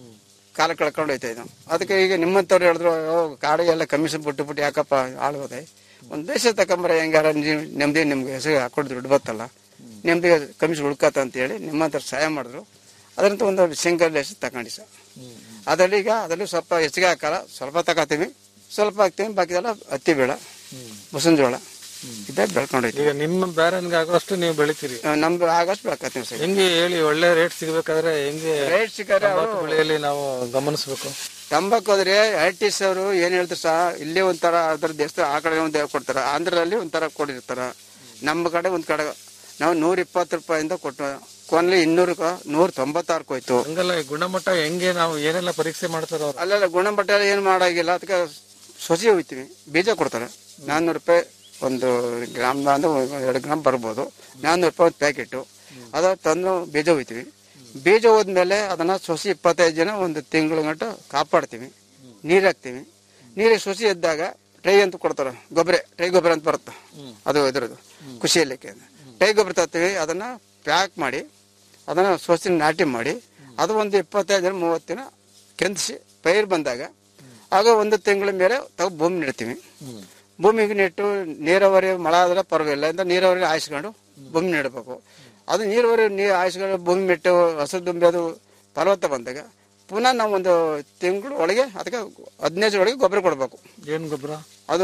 Speaker 5: ಕಾಲ ಕಳ್ಕೊಂಡು ಹೋಯ್ತಾ ಇದ್ದು ಅದಕ್ಕೆ ಈಗ ನಿಮ್ಮಂಥವ್ರು ಹೇಳಿದ್ರು ಓ ಕಾಡಿಗೆಲ್ಲ ಕಮಿಷನ್ ಬಿಟ್ಟು ಬಿಟ್ಟು ಯಾಕಪ್ಪ ಆಳ್ಬೋದೆ ಒಂದು ದೇಶ ತಕೊಂಬರ ಹೆಂಗಾರ ನೀವ್- ನೆಮ್ಮದಿ ನಿಮ್ಗೆ ಹೆಸರು ಹಾಕೊಂಡು ದುಡ್ಡು ಬತ್ತಲ್ಲ ನೆಮ್ಮದಿ ಕಮಿಷನ್ ಉಳ್ಕತ್ತ ಅಂತ ಹೇಳಿ ನಿಮ್ಮಂಥವ್ರು ಸಹಾಯ ಮಾಡಿದ್ರು ಅದರಂತ ಒಂದು ಸಿಂಗಲ್ ಲೇಸ್ ತಗೊಂಡಿ ಸರ್ ಅದರಲ್ಲಿ ಈಗ ಅದರಲ್ಲಿ ಸ್ವಲ್ಪ ಹೆಚ್ಚಿಗೆ ಹಾಕಲ್ಲ ಸ್ವಲ್ಪ ತಗೋತೀವಿ ಸ್ವಲ್ಪ ಹಾಕ್ತೀವಿ ಬಾಕಿದೆಲ್ಲ ಹತ್ತಿ ಬೇಡ ಮುಸನ್ ಜೋಳ ಇದ್ದಾಗ ಬೆಳ್ಕೊಂಡೈತಿ
Speaker 4: ಈಗ ನಿಮ್ಮ ಬ್ಯಾರನ್ಗೆ ಆಗೋಷ್ಟು ನೀವು ಬೆಳಿತೀರಿ
Speaker 5: ನಮ್ದು ಆಗಷ್ಟು ಬೆಳ್ಕೊತೀವಿ ಸರ್
Speaker 4: ಹೆಂಗೆ ಹೇಳಿ ಒಳ್ಳೆ ರೇಟ್ ಸಿಗ್ಬೇಕಾದ್ರೆ ಹೆಂಗೆ
Speaker 5: ರೇಟ್ ಸಿಕ್ಕರೆ
Speaker 4: ತಂಬಾಕು ಬೆಳೆಯಲ್ಲಿ ನಾವು ಗಮನಿಸಬೇಕು
Speaker 5: ತಂಬಾಕು ಹೋದ್ರೆ ಐಟಿಸ್ ಅವರು ಏನ್ ಹೇಳ್ತಾರೆ ಸಹ ಇಲ್ಲಿ ಒಂಥರ ಅದ್ರ ದೇಶದ ಆ ಕಡೆ ಒಂದ್ ಕೊಡ್ತಾರ ಆಂಧ್ರದಲ್ಲಿ ಒಂಥರ ಕೊಡಿರ್ತಾರ ನಮ್ಮ ಕಡೆ ಒಂದ್ ಕಡೆ ನಾವು ನೂರ ಇಪ್ಪತ್ತು ರೂಪಾಯಿಂದ ಕೊಟ್ಟು ಕೊನೆಲಿ ಇನ್ನೂರ ನೂರ ತೊಂಬತ್ತಾರಕ್ಕೆ ಹೋಯ್ತು
Speaker 4: ಹಂಗಲ್ಲ ಈ ಗುಣಮಟ್ಟ ಹೆಂಗೆ ನಾವು ಏನೆಲ್ಲ ಪರೀಕ್ಷೆ ಮಾಡ್ತಾರ ಅವ್ರು
Speaker 5: ಅಲ್ಲೆಲ್ಲ ಗುಣಮಟ್ಟ ಎಲ್ಲ ಏನು ಮಾಡಾಗಿಲ್ಲ ಅದಕ್ಕೆ ಸೊಸಿ ಹೋಯ್ತೀವಿ ಬೀಜ ಕೊಡ್ತಾರೆ ನಾನ್ನೂರು ರೂಪಾಯಿ ಒಂದು ಗ್ರಾಮ್ ಅಂದ್ರೆ ಎರಡು ಗ್ರಾಮ್ ಬರ್ಬೋದು ನಾನ್ನೂರು ರೂಪಾಯಿ ಒಂದು ಪ್ಯಾಕೆಟು ಅದ ತಂದು ಬೀಜ ಹೋಯ್ತೀವಿ ಬೀಜ ಹೋದ್ಮೇಲೆ ಅದನ್ನ ಸೊಸಿ ಇಪ್ಪತ್ತೈದು ಜನ ಒಂದು ತಿಂಗಳ ಗಂಟ ಕಾಪಾಡ್ತೀವಿ ನೀರು ಹಾಕ್ತೀವಿ ನೀರಿಗೆ ಸೊಸಿ ಎದ್ದಾಗ ಟ್ರೈ ಅಂತ ಕೊಡ್ತಾರೆ ಗೊಬ್ಬರ ಟ್ರೈ ಗೊಬ್ಬರ ಅಂತ ಬರುತ್ತೆ ಅದು ಇದ್ರದ್ದು ಖುಷಿ ಇಲ್ಲಕ್ಕೆ ಟ್ರೈ ಗೊಬ್ಬರ ತರ್ತೀವಿ ಅದನ್ನ ಪ್ಯಾಕ್ ಮಾಡಿ ಅದನ್ನ ಸೊಸಿ ನಾಟಿ ಮಾಡಿ ಅದು ಒಂದು ಇಪ್ಪತ್ತೈದು ದಿನ ಮೂವತ್ತು ದಿನ ಕೆಂದಿಸಿ ಪೈರು ಬಂದಾಗ ಆಗ ಒಂದು ತಿಂಗಳ ಮೇಲೆ ತಗೋ ಭೂಮಿ ನೆಡ್ತೀವಿ ಭೂಮಿಗೆ ನೆಟ್ಟು ನೀರಾವರಿ ಮಳೆ ಆದ್ರೆ ಪರವಾಗಿಲ್ಲ ಅಂತ ನೀರಾವರಿ ಆಯಿಸ್ಕೊಂಡು ಭೂಮಿ ನೆಡಬೇಕು ಅದು ನೀರಾವರಿ ನೀರು ಆಯಿಸ್ಕೊಂಡು ಭೂಮಿ ನೆಟ್ಟು ಹಸು ದುಂಬಿ ಅದು ಫಲವತ್ತ ಬಂದಾಗ ಪುನಃ ನಾವು ಒಂದು ತಿಂಗಳು ಒಳಗೆ ಅದಕ್ಕೆ ಹದಿನೈದು ಒಳಗೆ ಗೊಬ್ಬರ ಕೊಡಬೇಕು
Speaker 4: ಏನ್ ಗೊಬ್ಬರ
Speaker 5: ಅದು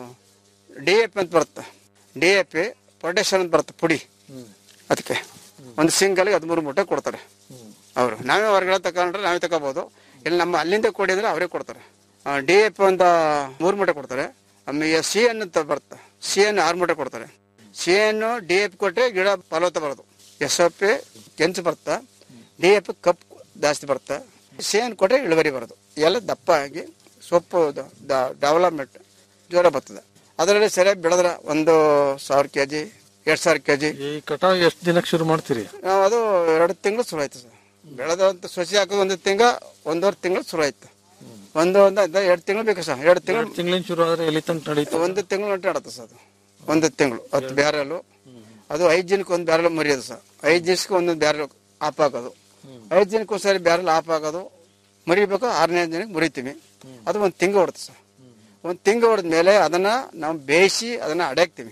Speaker 5: ಡಿ ಎ ಪಿ ಅಂತ ಬರುತ್ತೆ ಡಿ ಎ ಪಿ ಪೊಟ್ಯಾಷಿಯಂ ಅಂತ ಬರುತ್ತೆ ಪುಡಿ ಅದಕ್ಕೆ ಒಂದು ಸಿಂಗಲ್ಗೆ ಹದಿಮೂರು ಮೂಟೆ ಕೊಡ್ತಾರೆ ಅವರು ನಾವೇ ಹೊರಗಡೆ ತಗೊಂಡ್ರೆ ನಾವೇ ತಗೋಬಹುದು ಇಲ್ಲಿ ನಮ್ಮ ಅಲ್ಲಿಂದ ಕೊಡಿದ್ರೆ ಅವರೇ ಕೊಡ್ತಾರೆ ಡಿ ಎ ಪಿ ಒಂದು ಮೂರು ಮೂಟೆ ಕೊಡ್ತಾರೆ ಆಮೇಲೆ ಸಿ ಎನ್ ಅಂತ ಬರುತ್ತೆ ಸಿ ಎನ್ ಆರು ಮೂಟೆ ಕೊಡ್ತಾರೆ C N D A P ಕೊಟ್ಟರೆ ಗಿಡ ಫಲವತ್ತ ಬರೋದು ಎಸ್ ಎಫ್ ಪಿ ಕೆಂಚು ಬರುತ್ತೆ ಡಿ ಎ ಪಿ ಕಪ್ ಜಾಸ್ತಿ ಬರುತ್ತೆ ಸಿ ಎನ್ ಕೊಟ್ಟರೆ ಇಳುವರಿ ಬರೋದು ಎಲ್ಲ ದಪ್ಪ ಆಗಿ ಸೊಪ್ಪು ಡೆವಲಪ್ಮೆಂಟ್ ಜೋರ ಬರ್ತದೆ ಅದರಲ್ಲಿ ಸರಿಯಾಗಿ ಬೆಳೆದ್ರೆ ಒಂದು ಸಾವಿರ ಕೆ ಜಿ ಎರಡು ಸಾವಿರ ಕೆ ಜಿ
Speaker 4: ಈ ಕಟಾವ್ ಎಷ್ಟು ದಿನಕ್ಕೆ ಶುರು ಮಾಡ್ತೀರಿ
Speaker 5: ನಾವು ಅದು ಎರಡು ತಿಂಗಳು ಶುರು ಆಯ್ತು ಸರ್ ಬೆಳೆದಂತ ಸಸಿ ಹಾಕೋದು ಒಂದು ತಿಂಗ ಒಂದೂವರೆ ತಿಂಗಳು ಶುರು ಆಯ್ತು ಒಂದು ಒಂದು ಅದ ಎರಡು ತಿಂಗಳು ಬೇಕು ಸರ್ ಎರಡು ತಿಂಗಳು
Speaker 4: ತಿಂಗಳಿನ ಶುರು ಆದ್ರೆ ಎಲ್ಲಿ ತನಕ ನಡೀತು
Speaker 5: ಒಂದು ತಿಂಗಳು ಗಂಟೆ ಆಡುತ್ತೆ ಸರ್ ಅದು ಒಂದು ತಿಂಗಳು ಹತ್ತು ಬ್ಯಾರಲು ಅದು ಐದು ಜನಕ್ಕೆ ಒಂದು ಬ್ಯಾರಲ್ ಮುರಿಯೋದು ಸರ್ ಐದು ಜನಕ್ಕೆ ಒಂದೊಂದು ಬ್ಯಾರಲ್ ಆಫ್ ಹಾಕೋದು ಐದು ಜನಕ್ಕೆ ಒಂದ್ಸರಿ ಬ್ಯಾರಲ್ ಆಫ್ ಹಾಕೋದು ಮುರಿಬೇಕು ಆರನೇ ಜನಕ್ಕೆ ಮುರಿತೀವಿ ಅದು ಒಂದು ತಿಂಗ ಹೊಡುತ್ತೆ ಸರ್ ಒಂದು ತಿಂಗ ಹೊಡೆದ ಮೇಲೆ ಅದನ್ನ ನಾವು ಬೇಯಿಸಿ ಅದನ್ನ ಅಡೆ ಹಾಕ್ತೀವಿ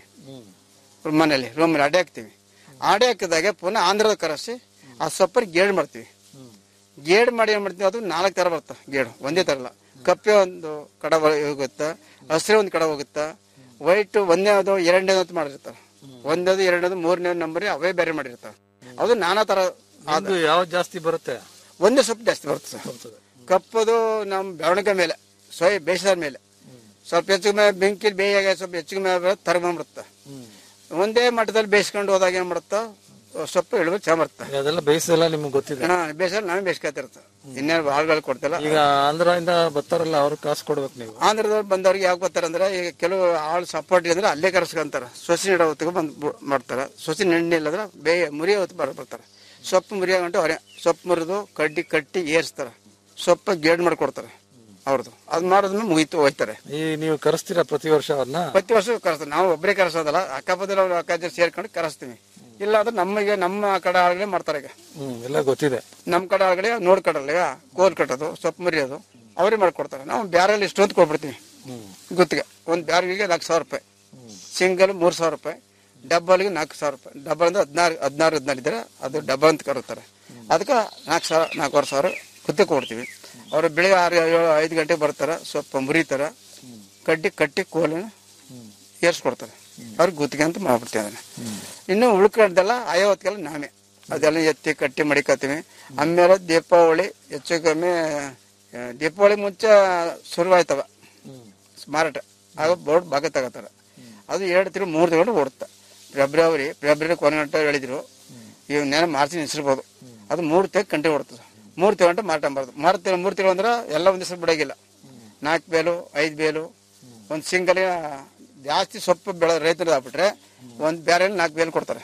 Speaker 5: ಮನೇಲಿ ರೂಮಲ್ಲಿ ಅಡೆ ಹಾಕ್ತೀವಿ ಅಡೆ ಹಾಕಿದಾಗ ಪುನಃ ಆಂಧ್ರದ ಕರೆಸಿ ಆ ಸೊಪ್ಪಲ್ಲಿ ಗೇಡ್ ಮಾಡ್ತೀವಿ ಗೇಡ್ ಮಾಡಿ ಏನ್ ಮಾಡ್ತೀವಿ ಅದು ನಾಲ್ಕು ತರ ಬರುತ್ತೆ ಗೇಡು ಒಂದೇ ತರ ಇಲ್ಲ ಕಪ್ಪೆ ಒಂದು ಕಡ ಹೋಗುತ್ತೆ ಹಸಿರು ಒಂದು ಕಡ ಹೋಗುತ್ತೆ ವೈಟ್ ಒಂದನೇದು ಎರಡನೇದು ಅಂತ ಮಾಡಿರ್ತಾರೆ ಒಂದೇದು ಎರಡನೇದು ಮೂರನೇ ನಂಬರ್ ಅವೇ ಬೇರೆ ಮಾಡಿರ್ತಾರೆ ಅದು ನಾನಾ ತರ
Speaker 4: ಅದು ಯಾವ್ದು ಜಾಸ್ತಿ ಬರುತ್ತೆ
Speaker 5: ಒಂದೇ ಸೊಪ್ಪು ಜಾಸ್ತಿ ಬರುತ್ತೆ ಸರ್ ಕಪ್ಪದು ನಮ್ಮ ಬೆಳವಣಿಗೆ ಮೇಲೆ ಸೊಯ್ ಬೇಯಿಸಿದ ಮೇಲೆ ಸ್ವಲ್ಪ ಹೆಚ್ಚಿಗೆ ಮೇಲೆ ಬೆಂಕಿಲಿ ಬೇಯಾಗ ಸ್ವಲ್ಪ ಹೆಚ್ಚಿಗೆ ಮೇಲೆ ತರಗೊಂಡ್ಬಿಡುತ್ತೆ ಒಂದೇ ಮಟ್ಟದಲ್ಲಿ ಬೇಯಿಸ್ಕೊಂಡು ಹೋದಾಗ ಏನ್ ಮಾಡುತ್ತಾ ಸೊಪ್ಪು ಇಳುವರಿ ಚೆನ್ನಾಗ್ ಬರುತ್ತೆ
Speaker 4: ಅದೆಲ್ಲ ಬೇಯಿಸಲ್ಲ ನಿಮ್ಗೆ ಗೊತ್ತಿದೆ
Speaker 5: ಹಾ ಬೇಯಿಸಲ್ಲ ನಾವೇ ಬೇಯಿಸ್ಕೊತಿರ್ತ ಇನ್ನೇನು ಆಳುಗಳು ಕೊಡ್ತಿಲ್ಲ
Speaker 4: ಈಗ ಆಂಧ್ರದಿಂದ ಬರ್ತಾರಲ್ಲ ಅವ್ರಿಗೆ ಕಾಸು ಕೊಡ್ಬೇಕು ನೀವು
Speaker 5: ಆಂಧ್ರದವ್ರು ಬಂದವ್ರಿಗೆ ಯಾಕೆ ಬರ್ತಾರೆ ಅಂದ್ರೆ ಈಗ ಕೆಲವು ಆಳು ಸಪೋರ್ಟ್ ಇದ್ರೆ ಅಲ್ಲೇ ಕರೆಸ್ಕೊಂತಾರ ಸೊಸಿ ನೆಡೋ ಹೊತ್ತಿಗೆ ಬಂದು ಬು- ಮಾಡ್ತಾರೆ ಸೊಸಿ ನೆಣ್ಣಿಲ್ಲ ಅಂದ್ರೆ ಬೇ ಮುರಿಯೋ ಹೊತ್ತು ಬರ ಬರ್ತಾರೆ ಸೊಪ್ಪು ಮುರಿಯೋ ಗಂಟೆ ಅವರೇ ಸೊಪ್ಪು ಮುರಿದು ಕಡ್ಡಿ ಕಟ್ಟಿ ಏರ್ಸ್ತಾರೆ ಸೊಪ್ಪು ಗೇಡ್ ಮಾಡ್ಕೊಡ್ತಾರೆ ಅವ್ರದ್ದು ಅದು ಮಾಡಿದ್ಮೇಲೆ ಮುಗೀತು ಹೋಯ್ತಾರೆ
Speaker 4: ಈ ನೀವು ಕರೆಸ್ತೀರಾ ಪ್ರತಿ ವರ್ಷ ಅವ್ರನ್ನ
Speaker 5: ಪ್ರತಿ ವರ್ಷ ಕರೆಸ್ತಾರೆ ನಾವು ಒಬ್ಬರೇ ಕರೆಸೋದಲ್ಲ ಅಕ್ಕಪಕ್ಕದಲ್ಲಿ ಅವ್ರು ಅಕ್ಕ ಜೊತೆ ಸೇರ್ಕೊಂಡು ಕರೆಸ್ತೀವಿ ಇಲ್ಲ ಅಂದ್ರೆ ನಮಗೆ ನಮ್ಮ ಕಡೆ ಆಳುಗಳೇ ಮಾಡ್ತಾರೆ ಈಗ
Speaker 4: ಹ್ಮ್ ಎಲ್ಲ ಗೊತ್ತಿದೆ
Speaker 5: ನಮ್ಮ ಕಡೆ ಆಳುಗಳೇ ನೋಡ್ ಕಟ್ಟಲ್ಲ ಕೋಲ್ ಕಟ್ಟೋದು ಸೊಪ್ಪು ಮುರಿಯೋದು ಅವರೇ ಮಾಡ್ಕೊಡ್ತಾರೆ ನಾವು ಬ್ಯಾರಲ್ಲಿ ಇಷ್ಟೊಂದು ಕೊಟ್ಬಿಡ್ತೀವಿ ಗುತ್ತಿಗೆ ಒಂದು ಬ್ಯಾರಿಗೆ ಲಕ್ಷ ಸಾವಿರ ರೂಪಾಯಿ ಸಿಂಗಲ್ ಮೂರು ಸಾವಿರ ರೂಪಾಯಿ ಡಬ್ಬಲ್ಗೆ ನಾಲ್ಕು ಸಾವಿರ ರೂಪಾಯಿ ಡಬ್ಬಲ್ ಅಂದ್ರೆ ಹದಿನಾರು ಹದಿನಾರು ಹದಿನಾರು ಇದ್ರೆ ಅದು ಡಬ್ಬಲ್ ಅಂತ ಕರೀತಾರೆ ಅದಕ್ಕೆ ನಾಲ್ಕು ಸಾವಿರ ನಾಲ್ಕೂವರೆ ಸಾವಿರ ಗುತ್ತಿ ಕೊಡ್ತೀವಿ ಅವರು ಬೆಳಿಗ್ಗೆ ಆರು ಏಳು ಐದು ಗಂಟೆಗೆ ಬರ್ತಾರೆ ಸ್ವಲ್ಪ ಮುರಿತಾರೆ ಕಡ್ಡಿ ಕಟ್ಟಿ ಕೋಲನ್ನ ಏರ್ಸ್ಕೊಡ್ತಾರೆ ಅವ್ರಿಗೆ ಗುತ್ತಿಗೆ ಅಂತ ಮಾಡ್ಬಿಡ್ತೀವಿ ಅದನ್ನ ಇನ್ನು ಉಳ್ಕೊಂಡೆಲ್ಲ ಐವತ್ತಿಗೆಲ್ಲ ನಾವೇ ಅದೆಲ್ಲ ಎತ್ತಿ ಕಟ್ಟಿ ಮಡಿಕತ್ತೀವಿ ಆಮೇಲೆ ದೀಪಾವಳಿ ಹೆಚ್ಚು ಕಮ್ಮಿ ಆ, ದೀಪಾವಳಿ ಮುಂಚೆ ಶುರುವಾಯ್ತವ ಮಾರಾಟ ಆಗ ಬೋರ್ಡ್ ಭಾಗ ತಗೋತಾರೆ ಅದು ಎರಡು ತಿಂಗಳು ಮೂರು ತಿಂಗಳು ಓಡುತ್ತೆ ಫೆಬ್ರವರಿ ಫೆಬ್ರವರಿ ಕೊನೆ ಗಂಟೆ ಹೇಳಿದ್ರು ಈಗ ನೆನೆ ಮಾರ್ಚ್ ನಿಲ್ಸಿರ್ಬೋದು ಅದು ಮೂರು ತಿಂಗಳು ಕಂಟಿನ್ಯೂ ಓಡ್ತದೆ ಮೂರು ತಿಂಗಳು ಗಂಟೆ ಮಾರಾಟ ಮಾಡ್ದು ಮಾರು ತಿಂಗಳು ಮೂರು ತಿಂಗಳು ಅಂದ್ರೆ ಎಲ್ಲ ಒಂದ್ ದಿವಸ ಬಿಡೋಗಿಲ್ಲ ನಾಲ್ಕು ಬೇಲು ಐದು ಬೇಲು ಒಂದು ಸಿಂಗಲ್ ಜಾಸ್ತಿ ಸೊಪ್ಪು ಬೆಳೆ ರೈತರು ಆಗ್ಬಿಟ್ರೆ ಒಂದು ಬೇರೆ ನಾಲ್ಕು ಬೇಲು ಕೊಡ್ತಾರೆ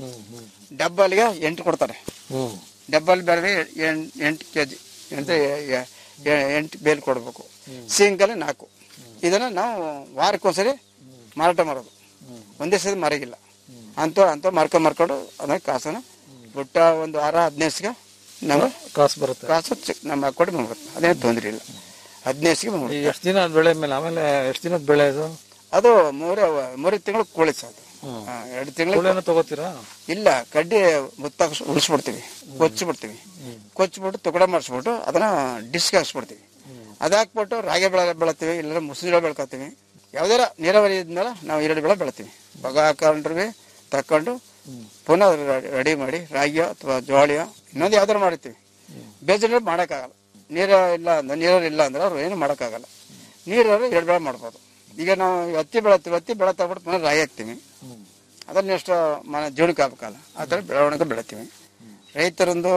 Speaker 5: ಡಬ್ಬಲ್ಗೆ ಎಂಟು ಕೊಡ್ತಾರೆ ಡಬ್ಬಲ್ ಬೇರೆ ಎಂಟು ಕೆ ಜಿ ಎಂಟು ಎ- ಎ- ಎಂಟು ಬೇಲ್ ಕೊಡಬೇಕು ಸಿಂಗಲ್ ನಾಲ್ಕು ಇದನ್ನ ನಾವು ವಾರಕ್ಕೊಂದ್ಸರಿ ಮಾರಾಟ ಮಾಡೋದು ಒಂದೇ ಸರಿ ಮಾರಾಗಿಲ್ಲ ಅಂತ ಅಂತ ಮಾರ್ಕೊಂಡ್ ಮಾರ್ಕೊಂಡು ಅದನ್ನ ಕಾಸನ್ನ ಬಿಟ್ಟ ಒಂದು ವಾರ ಹದಿನೈದು ನಮ್ಗೆ
Speaker 4: ಕಾಸು ಬರುತ್ತೆ
Speaker 5: ಕಾಸು ಚಿ- ನಮ್ಮ ಅಕೌಂಟ್ ಬಂದ್ಬಿಡುತ್ತೆ ಅದೇನು ತೊಂದರೆ ಇಲ್ಲ ಹದಿನೈದು
Speaker 4: ಈ
Speaker 5: ಬಂದ್ಬಿಡುತ್ತೆ
Speaker 4: ಎಷ್ಟು ದಿನ ಬೆಳೆ ಮೇಲೆ ಆಮೇಲೆ ಎಷ್ಟು ದಿನದ ಬೆಳೆ ಇದು
Speaker 5: ಅದು ಮೂರ ಮೂರು ತಿಂಗಳು ಕೋಳಿ ಸಾಕು ಎರಡು ತಿಂಗಳು
Speaker 4: ಕೂಲಿಯನ್ನು ತಗೋತೀರಾ
Speaker 5: ಇಲ್ಲ ಕಡ್ಡಿ ಮುತ್ತಾಕ ಉಳಿಸ್ಬಿಡ್ತೀವಿ ಕೊಚ್ಚಿಬಿಡ್ತೀವಿ ಕೊಚ್ಚಿಬಿಟ್ಟು ತುಕಡ ಮಾಡಿಸ್ಬಿಟ್ಟು ಅದನ್ನ ಡಿಸ್ಕ್ ಹಾಕ್ಸ್ಬಿಡ್ತೀವಿ ಅದಾಕ್ಬಿಟ್ಟು ರಾಗಿ ಬೆಳೆ ಬೆಳಿತೀವಿ ಇಲ್ಲ ಮುಸ್ಲಿಂ ಬೆಳೆ ಬೆಳ್ಕೊತೀವಿ ಯಾವ್ದಾರ ನೀರಾವರಿ ಇದ್ಮೇಲೆ ನಾವು ಎರಡು ಬೆಳೆ ಬೆಳಿತೀವಿ ಬಗ ಹಾಕೊಂಡ್ರೆ ತಕೊಂಡು ಪುನಃ ರೆಡಿ ಮಾಡಿ ರಾಗಿಯೋ ಅಥವಾ ಜೋಳಿಯೋ ಇನ್ನೊಂದು ಯಾವ್ದಾರು ಮಾಡಿರ್ತೀವಿ ಬೇಜಾರು ಮಾಡೋಕ್ಕಾಗಲ್ಲ ನೀರು ಇಲ್ಲ ಅಂದ್ರೆ ನೀರು ಇಲ್ಲ ಅಂದ್ರೆ ಅವ್ರು ಏನು ಮಾಡೋಕ್ಕಾಗಲ್ಲ ನೀರು ಎರಡು ಬೆಳೆ ಮಾಡ್ಬೋದು ಈಗ ನಾವು ಹತ್ತಿ ಬೆಳತ್ತೀವಿ ಹತ್ತಿ ಬೆಳೆ ತಗೊಂಡು ಪುನಃ ರಾಗಿ ಹಾಕ್ತೀವಿ ಅದನ್ನ ಎಷ್ಟು ಮನೆ ಜೀವನಕ್ಕೆ ಆಗ್ಬೇಕಲ್ಲ ಆ ಥರ ಬೆಳವಣಿಗೆ ಬೆಳಿತೀವಿ ರೈತರೊಂದು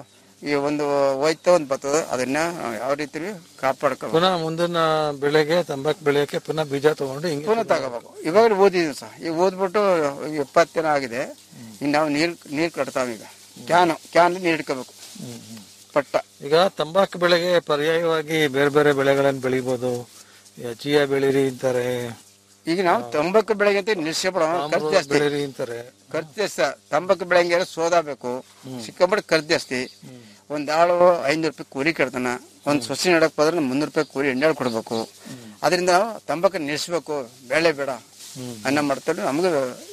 Speaker 5: ಈ ಒಂದು ಹೋಯ್ತ ಒಂದು ಬರ್ತದೆ ಅದನ್ನ ನಾವು ಯಾವ ರೀತಿ ಕಾಪಾಡ್ಕೋಬೇಕು
Speaker 4: ಪುನಃ ಮುಂದಿನ ಬೆಳೆಗೆ ತಂಬಾಕು ಬೆಳೆಯಕ್ಕೆ ಪುನಃ ಬೀಜ ತಗೊಂಡು ಹಿಂಗೆ
Speaker 5: ಪುನಃ ತಗೋಬೇಕು ಇವಾಗ ಓದಿದ್ವಿ ಸಹ ಈಗ ಓದ್ಬಿಟ್ಟು ಇಪ್ಪತ್ತು ದಿನ ಆಗಿದೆ ಈಗ ನಾವು ನೀರು ನೀರು ಕಟ್ತಾವ ಈಗ ಕ್ಯಾನ್ ಕ್ಯಾನ್ ನೀರು ಇಟ್ಕೋಬೇಕು ಪಟ್ಟ
Speaker 4: ಈಗ ತಂಬಾಕು ಬೆಳೆಗೆ ಪರ್ಯಾಯವಾಗಿ ಬೇರೆ ಬೇರೆ ಬೆಳೆಗಳನ್ನು ಬೆಳಿಬೋದು ಈಗ ಚಿಯಾ ಬೆಳೀರಿ ಅಂತಾರೆ
Speaker 5: ಈಗ ನಾವು ತಂಬಾಕು ಬೆಳೆಗೆ ನಿಲ್ಸಿಬಿಡೋ ಖರ್ಚು
Speaker 4: ಅಮೃತ
Speaker 5: ಜಾಸ್ತಿ
Speaker 4: ಬೆಳೀರಿ ಅಂತಾರೆ
Speaker 5: ಖರ್ಚು ಜಾಸ್ತಿ ತಂಬಾಕು ಬೆಳೆಂಗೆ ಸೋದಾಬೇಕು ಸಿಕ್ಕಾಪಟ್ಟೆ ಖರ್ಚು ಜಾಸ್ತಿ ಒಂದ್ ಆಳು ಐನೂರು ರೂಪಾಯಿ ಕೂಲಿ ಕೆಡ್ತಾನ ಒಂದ್ ಸೊಸೆ ನಡಕ್ ಹೋದ್ರೆ ಮುನ್ನೂರು ರೂಪಾಯಿ ಕೂಲಿ ಎಣ್ಣೆ ಕೊಡ್ಬೇಕು ಅದರಿಂದ ನಾವು ತಂಬಾಕು ನಿಲ್ಸ್ಬೇಕು ಬೆಳೆ ಬೇಡ ಅನ್ನ ಮಾಡ್ತಾರೆ ನಮ್ಗೆ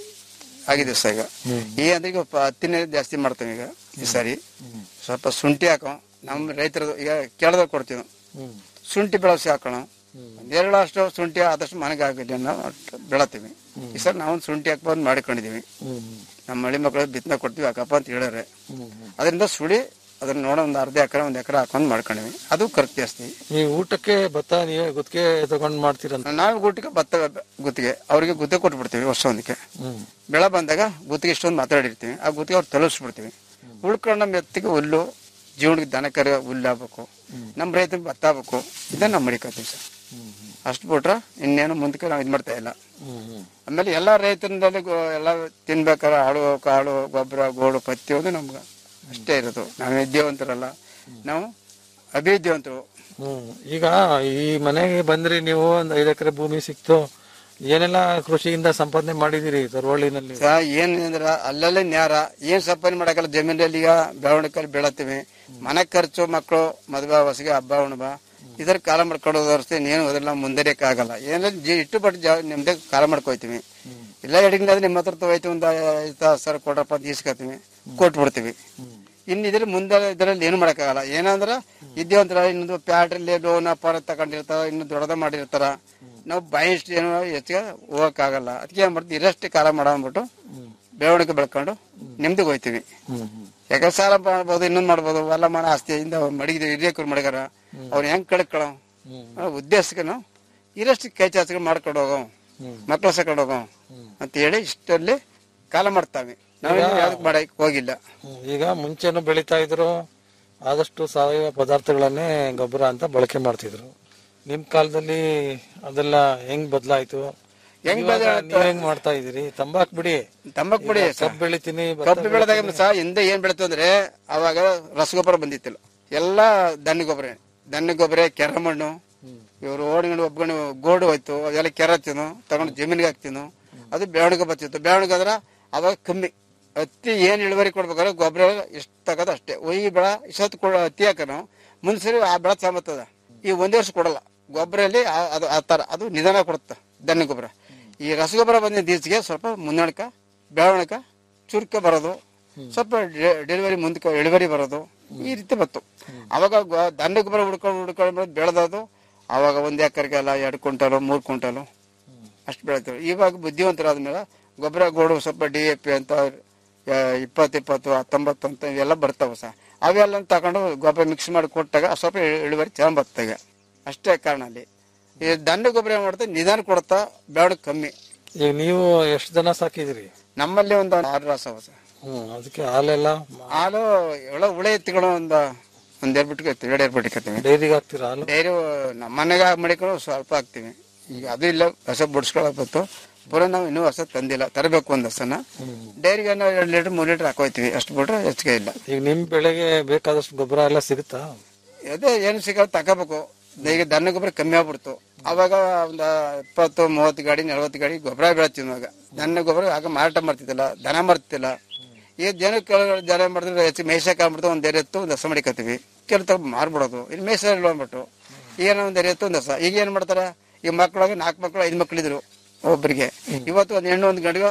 Speaker 5: ಆಗಿದೆ ಸರ್ ಈಗ ಈ ಅಂದ್ರೆ ಈಗ ಪ- ಹತ್ತಿನ ಜಾಸ್ತಿ ಮಾಡ್ತೇವೆ ಈಗ ಈ ಸಾರಿ ಸ್ವಲ್ಪ ಶುಂಠಿ ಹಾಕೋ ನಮ್ಮ ರೈತರು ಈಗ ಕೇಳದಾಗ ಕೊಡ್ತೀವಿ ನಾವು. ಶುಂಠಿ ಬೆಳಸಿ ಹಾಕೋಣ ಒಂದೆರಡು ಅಷ್ಟು ಶುಂಠಿ ಆದಷ್ಟು ಮನೆಗೆ ಆಗಿದೆ ನಾವು ಅಷ್ಟು ಬೆಳತೀವಿ ಈ ಸರ್ ನಾವು ಶುಂಠಿ ಹಾಕ್ಬಂದು ಮಾಡಿಕೊಂಡಿದೀವಿ ನಮ್ಮ ಮಳಿ ಮಕ್ಕಳು ಬಿತ್ತನೆ ಕೊಡ್ತೀವಿ ಹಾಕಪ್ಪ ಅಂತ ಹೇಳ್ಯಾರೆ ಅದರಿಂದ ಸುಳಿ ಅದನ್ನ ನೋಡೋ ಒಂದು ಅರ್ಧ ಎಕರೆ ಒಂದು ಎಕರೆ ಹಾಕೊಂಡು ಮಾಡ್ಕೊಂಡಿವಿ ಅದು ಖರ್ಚು ಜಾಸ್ತಿ
Speaker 4: ಈ ಊಟಕ್ಕೆ ಭತ್ತ ನೀವೇ ಗುತ್ತಿಗೆ ತಗೊಂಡ್ ಮಾಡ್ತೀರಂತ
Speaker 5: ನಾವು ಗುಟ್ಟಿಗೆ ಭತ್ತ ಗುತ್ತಿಗೆ ಅವ್ರಿಗೆ ಗುತ್ತಿಗೆ ಕೊಟ್ಬಿಡ್ತೀವಿ ವರ್ಷ ಒಂದಕ್ಕೆ
Speaker 4: ಹ್ಮ್
Speaker 5: ಬೆಳೆ ಬಂದಾಗ ಗುತ್ತಿಗೆ ಇಷ್ಟೊಂದು ಮಾತಾಡಿರ್ತೀವಿ ಆ ಗುತ್ತಿಗೆ ಅವ್ರು ತಲುಪಿಸ್ಬಿಡ್ತೀವಿ ಉಳ್ಕೊಂಡು ನಮ್ಮ ಎತ್ತಿಗೆ ಹುಲ್ಲು ಜೀವನಕ್ಕೆ ದನ ಕರಿ ಹುಲ್ಲು ಆಗ್ಬೇಕು ನಮ್ಮ ರೈತರಿಗೆ ಭತ್ತ ಆಗ್ಬೇಕು ಇದನ್ನ ನಾವು ಮಡಿಕತ್ತೀವಿ ಸರ್ ಅಷ್ಟು ಬಿಟ್ರೆ ಇನ್ನೇನು ಮುಂದಕ್ಕೆ ನಾವು ಇದು ಮಾಡ್ತಾ ಇಲ್ಲ ಆಮೇಲೆ ಎಲ್ಲ ರೈತರಿಂದಲೇ ಗೋ- ಎಲ್ಲ ತಿನ್ಬೇಕಾದ್ರೆ ಆಳು ಕಾಳು ಗೊಬ್ಬರ ಗೋಡು ಪ್ರತಿಯೊಂದು ನಮ್ಗೆ ಅಷ್ಟೇ ಇರೋದು ನಾವು ವಿದ್ಯಾವಂತರಲ್ಲ ನಾವು ಅಭಿವಿದ್ಯಾವಂತರು
Speaker 4: ಹ್ಮ್ ಈಗ ಈ ಮನೆಗೆ ಬಂದ್ರಿ ನೀವು ಒಂದ್ ಐದ್ ಎಕರೆ ಭೂಮಿ ಸಿಕ್ತು ಏನೆಲ್ಲ ಕೃಷಿಯಿಂದ ಸಂಪಾದನೆ ಮಾಡಿದಿರಿ ತರವಳ್ಳಿನಲ್ಲಿ
Speaker 5: ಸಾ ಏನ್ ಅಂದ್ರ ಅಲ್ಲಲ್ಲೇ ನ್ಯಾರ ಏನ್ ಸಂಪಾದನೆ ಮಾಡಕ್ಕಲ್ಲ ಜಮೀನಲ್ಲಿ ಈಗ ಬೆಳವಣಿಗೆ ಬೆಳತ್ತೀವಿ ಮನೆ ಖರ್ಚು ಮಕ್ಕಳು ಮದುವೆ ಹೊಸಿಗೆ ಹಬ್ಬ ಹುಣಬ ಇದರ ಕಾಲ ಮಾಡ್ಕೊಂಡು ಹೋದರ್ಸ್ತೆ ಏನು ಅದೆಲ್ಲ ಮುಂದರಿಯಕ್ಕೆ ಆಗಲ್ಲ ಏನಿಲ್ಲ ಜಿ ಇಟ್ಟು ಬಟ್ ಜಾ ನಿಮ್ದೇ ಕಾಲ ಮಾಡ್ಕೊಯ್ತೀವಿ ಇಲ್ಲ ಎಡಗಿಂದ ನಿಮ್ಮ ಹತ್ರ ತಗೋಯ್ತು ಒಂದು ಐದು ಸರ್ ಕೊಡ್ರಪ್ಪ ಅಂತ ಈಸ್ಕೊತೀವಿ ಕೊಟ್ಬಿಡ್ತೀವಿ ಇನ್ನು ಇದ್ರ ಮುಂದೆ ಇದರಲ್ಲಿ ಏನು ಮಾಡಕ್ಕಾಗಲ್ಲ ಏನಂದ್ರ ಇದ್ದೇವಂತರ ಇನ್ನೊಂದು ಪ್ಯಾಟ್ರಲ್ಲಿ ಲೋನ್ ಅಪಾರ ತಗೊಂಡಿರ್ತಾರ ಇನ್ನು ದೊಡ್ಡದ ಮಾಡಿರ್ತಾರ ನಾವು ಬಾಯಿಷ್ಟು ಏನು ಹೆಚ್ಚಿಗೆ ಹೋಗಕ್ಕಾಗಲ್ಲ ಅದಕ್ಕೆ ಏನ್ ಮಾಡ್ತೀವಿ ಇರಷ್ಟೇ ಕಾಲ ಮಾಡ ಅಂದ್ಬಿಟ್ಟು ಬೆಳವಣಿಗೆ ಬೆಳ್ಕೊಂಡು ನೆಮ್ಮದಿಗೆ ಹೋಯ್ತೀವಿ ಯಾಕಂದ್ರೆ ಸಾಲ ಮಾಡ್ಬೋದು ಇನ್ನೊಂದು ಮಾಡ್ಬೋದು ಎಲ್ಲ ಮನೆ ಆಸ್ತಿಯಿಂದ ಮಡಗಿದ್ವಿ ಹಿರಿಯಕರು ಮಡಗಾರ ಅವ್ರು ಹೆಂಗ್ ಕಳ್ಕೊಳ್ಳೋ ಉದ್ದೇಶಕ್ಕೆ ನಾವು ಇರಷ್ಟು ಕೈ ಚಾಚ್ಕೊಂಡು ಮಾಡ್ಕೊಂಡು ಹೋಗೋ ಮಕ್ಳು ಸಕೊಂಡು ಹೋಗೋ ಅಂತ ಹೇಳಿ ಇಷ್ಟಲ್ಲಿ ಕಾಲ ಮಾಡ್ತಾವೆ ನಾವು ಯಾವ್ದಕ್ ಮಾಡಕ್ ಹೋಗಿಲ್ಲ
Speaker 4: ಹ್ಮ್. ಈಗ ಮುಂಚೆನು ಬೆಳಿತಾ ಇದ್ರು ಆದಷ್ಟು ಸಾವಯವ ಪದಾರ್ಥಗಳನ್ನೇ ಗೊಬ್ಬರ ಅಂತ ಬಳಕೆ ಮಾಡ್ತಿದ್ರು ನಿಮ್ ಕಾಲದಲ್ಲಿ ಅದೆಲ್ಲ ಹೆಂಗ್ ಬದಲಾಯ್ತು
Speaker 5: ಹೆಂಗ್
Speaker 4: ಇವಾಗ
Speaker 5: ಬದ್ಲಾಯ್ತು?
Speaker 4: ನೀವ್ ಹೆಂಗ್ ಮಾಡ್ತಾ ಇದೀರಿ ತಂಬಾಕ್ ಬಿಡಿ
Speaker 5: ತಂಬಾಕು ಬಿಡಿ
Speaker 4: ಈಗ ಕಬ್ಬ್ ಬೆಳಿತೀನಿ ಭತ್ತ
Speaker 5: ಕಬ್ಬು ಬೆಳೆದಾಗ ಸಹ ಹಿಂದೆ ಏನ್ ಬೆಳಿತು ಅಂದ್ರೆ ಅವಾಗ ರಸಗೊಬ್ಬರ ಬಂದಿತ್ತಿಲ್ಲ ಎಲ್ಲ ದನ್ನ ಗೊಬ್ಬರ ದನ್ನ ಗೊಬ್ಬರ ಕೆರೆ ಮಣ್ಣು ಇವರು ಓಡ್ಕೊಂಡು ಒಪ್ಕೊಂಡು ಗೋಡು ಹೋಯ್ತು ಅದೆಲ್ಲ ಕೆರೆ ಹತ್ತಿನು ತಗೊಂಡು ಜಮೀನಿಗೆ ಹಾಕ್ತೀನು ಅದು ಬೆಳವಣಿಗೆ ಬರ್ತಿತ್ತು ಬೆಳವಣಿಗೆ ಆದ್ರೆ ಅವಾಗ ಕಮ್ಮಿ ಹತ್ತಿ ಏನ್ ಇಳುವರಿ ಕೊಡ್ಬೇಕಾದ್ರೆ ಗೊಬ್ಬರ ಎಷ್ಟು ತಗೋದು ಅಷ್ಟೇ ಈ ಬೆಳೆ ಇಷ್ಟೊತ್ತು ಕೊಡ ಹತ್ತಿ ಹಾಕನು ಮುಂದ್ಸರಿ ಆ ಬೆಳೆ ಸಾಮತ್ತದ ಈ ಒಂದೇ ವರ್ಷ ಕೊಡಲ್ಲ ಗೊಬ್ಬರಲ್ಲಿ ಅದು ಆ ತರ ಅದು ನಿಧಾನ ಕೊಡುತ್ತೆ ದನ್ನ ಗೊಬ್ಬರ ಈ ರಸಗೊಬ್ಬರ ಬಂದಿದ್ದ ಈಚೆಗೆ ಸ್ವಲ್ಪ ಮುನ್ನಡ್ಕ ಬೆಳವಣಿಕ ಚುರುಕ ಬರೋದು ಸ್ವಲ್ಪ ಡೆಲಿವರಿ ಮುಂದಕ್ಕೆ ಇಳುವರಿ ಬರೋದು ಈ ರೀತಿ ಬತ್ತು ಅವಾಗ ಗೊ- ದನ ಗೊಬ್ಬರ ಹುಡ್ಕೊಂಡು ಹುಡ್ಕೊಂಡು ಬೆಳೆದದು ಅವಾಗ ಒಂದ್ ಎಕರೆಗೆಲ್ಲ ಎರಡು ಕ್ವಿಂಟಲು ಮೂರು ಕ್ವಿಂಟಲು ಅಷ್ಟು ಬೆಳಿತೀವಿ ಇವಾಗ ಬುದ್ಧಿವಂತರಾದ್ಮೇಲೆ ಗೊಬ್ಬರ ಗೋಡು ಸ್ವಲ್ಪ ಡಿ ಎ ಪಿ ಅಂತ ಆ, ಇಪ್ಪತ್ತು ಇಪ್ಪತ್ತು ಹತ್ತೊಂಬತ್ತು ಅಂತ ಇವೆಲ್ಲ ಬರ್ತಾವೆ ಸಹ ಅವೆಲ್ಲ ತಗೊಂಡು ಗೊಬ್ಬರ ಮಿಕ್ಸ್ ಮಾಡಿ ಕೊಟ್ಟಾಗ ಸ್ವಲ್ಪ ಇಳು- ಇಳುವರಿ ಚೆನ್ನಾಗಿ ಬರ್ತದೆ ಈಗ ಅಷ್ಟೇ ಕಾರಣ ಅಲ್ಲಿ ಈ ದನ ಗೊಬ್ಬರ ಏನ್ ಮಾಡುತ್ತೆ ನಿಧಾನ ಕೊಡ್ತಾ ಬೇಡ ಕಮ್ಮಿ
Speaker 4: ಈಗ ನೀವು ಎಷ್ಟು ದನ ಸಾಕಿದಿರಿ
Speaker 5: ನಮ್ಮಲ್ಲಿ ಒಂದು ಆರು ರಾಸ ಅವ ಸರ್
Speaker 4: ಹ್ಮ್ ಅದಕ್ಕೆ ಹಾಲೆಲ್ಲ
Speaker 5: ಹಾಲು ಎಲ್ಲ ಉಳೆ ಎತ್ತಿಗಳು ಒಂದು ಒಂದ್ ಎರಡು ಬಿಟ್ಟು ಎರಡು ಎರಡು ಬಿಟ್ಕೊತೀವಿ
Speaker 4: ಡೈರಿಗೆ ಹಾಕ್ತೀರಾ ಹಾಲು
Speaker 5: ಡೈರಿ ನಮ್ಮ ಮನೆಗೆ ಮಡಿಕೊಂಡು ಸ್ವಲ್ಪ ಹಾಕ್ತಿವಿ ಈಗ ಅದು ಇಲ್ಲ ಹೊಸ ಬುಡ್ಸ್ಕೊಳಕ್ ಬಂತು ಪೂರ ನಾವು ಇನ್ನೂ ಹೊಸ ತಂದಿಲ್ಲ ತರಬೇಕು ಒಂದ್ ಹಸನ ಡೈರಿಗೆ ನಾವು ಎರಡು ಲೀಟರ್ ಮೂರು ಲೀಟರ್ ಹಾಕೋಯ್ತಿವಿ ಅಷ್ಟು ಬಿಟ್ರೆ ಹೆಚ್ಚಿಗೆ ಇಲ್ಲ
Speaker 4: ಈಗ ನಿಮ್ ಬೆಳೆಗೆ ಬೇಕಾದಷ್ಟು ಗೊಬ್ಬರ ಎಲ್ಲ ಸಿಗುತ್ತಾ
Speaker 5: ಅದೇ ಏನು ಸಿಗೋದು ತಗೋಬೇಕು ಈಗ ದನ ಗೊಬ್ಬರ ಕಮ್ಮಿ ಆಗ್ಬಿಡ್ತು ಅವಾಗ ಒಂದು ಇಪ್ಪತ್ತು ಮೂವತ್ತು ಗಾಡಿ ನಲವತ್ತು ಗಾಡಿ ಗೊಬ್ಬರ ಬೆಳಿತೀವಿ ಇವಾಗ ದನ ಗೊಬ್ಬರ ಆಗ ಮಾರಾಟ ಮಾಡ್ತಿದ್ದಿಲ್ಲ ದನ ಮಾಡ್ತಿದ್ದಿಲ್ಲ ಈಗ ಜನ ಕೆಳಗಡೆ ಜನ ಮಾಡಿದ್ರೆ ಹೆಚ್ಚು ಮೇಯ್ಸಕ್ಕೆ ಆಗ್ಬಿಡ್ತು ಒಂದು ಎತ್ತು ಒಂದು ಹಸ ಮಡಿಕತ್ತೀವಿ ಕೆಲ ತಗೊಂಡು ಮಾರ್ಬಿಡೋದು ಇಲ್ಲಿ ಮೇಯ್ಸ ಅಂದ್ಬಿಟ್ಟು ಏನೋ ಒಂದು ಎತ್ತು ಒಂದು ಹಸ ಈಗ ಏನ್ ಮಾಡ್ತಾರೆ ಈಗ ಮಕ್ಕಳಾಗ ನಾಲ್ಕು ಮಕ್ಕಳು ಐದು ಮಕ್ಕಳಿದ್ರು ಒಬ್ಬರಿಗೆ ಇವತ್ತು ಒಂದು ಹೆಣ್ಣು ಒಂದು ಗಂಡಿಗೆ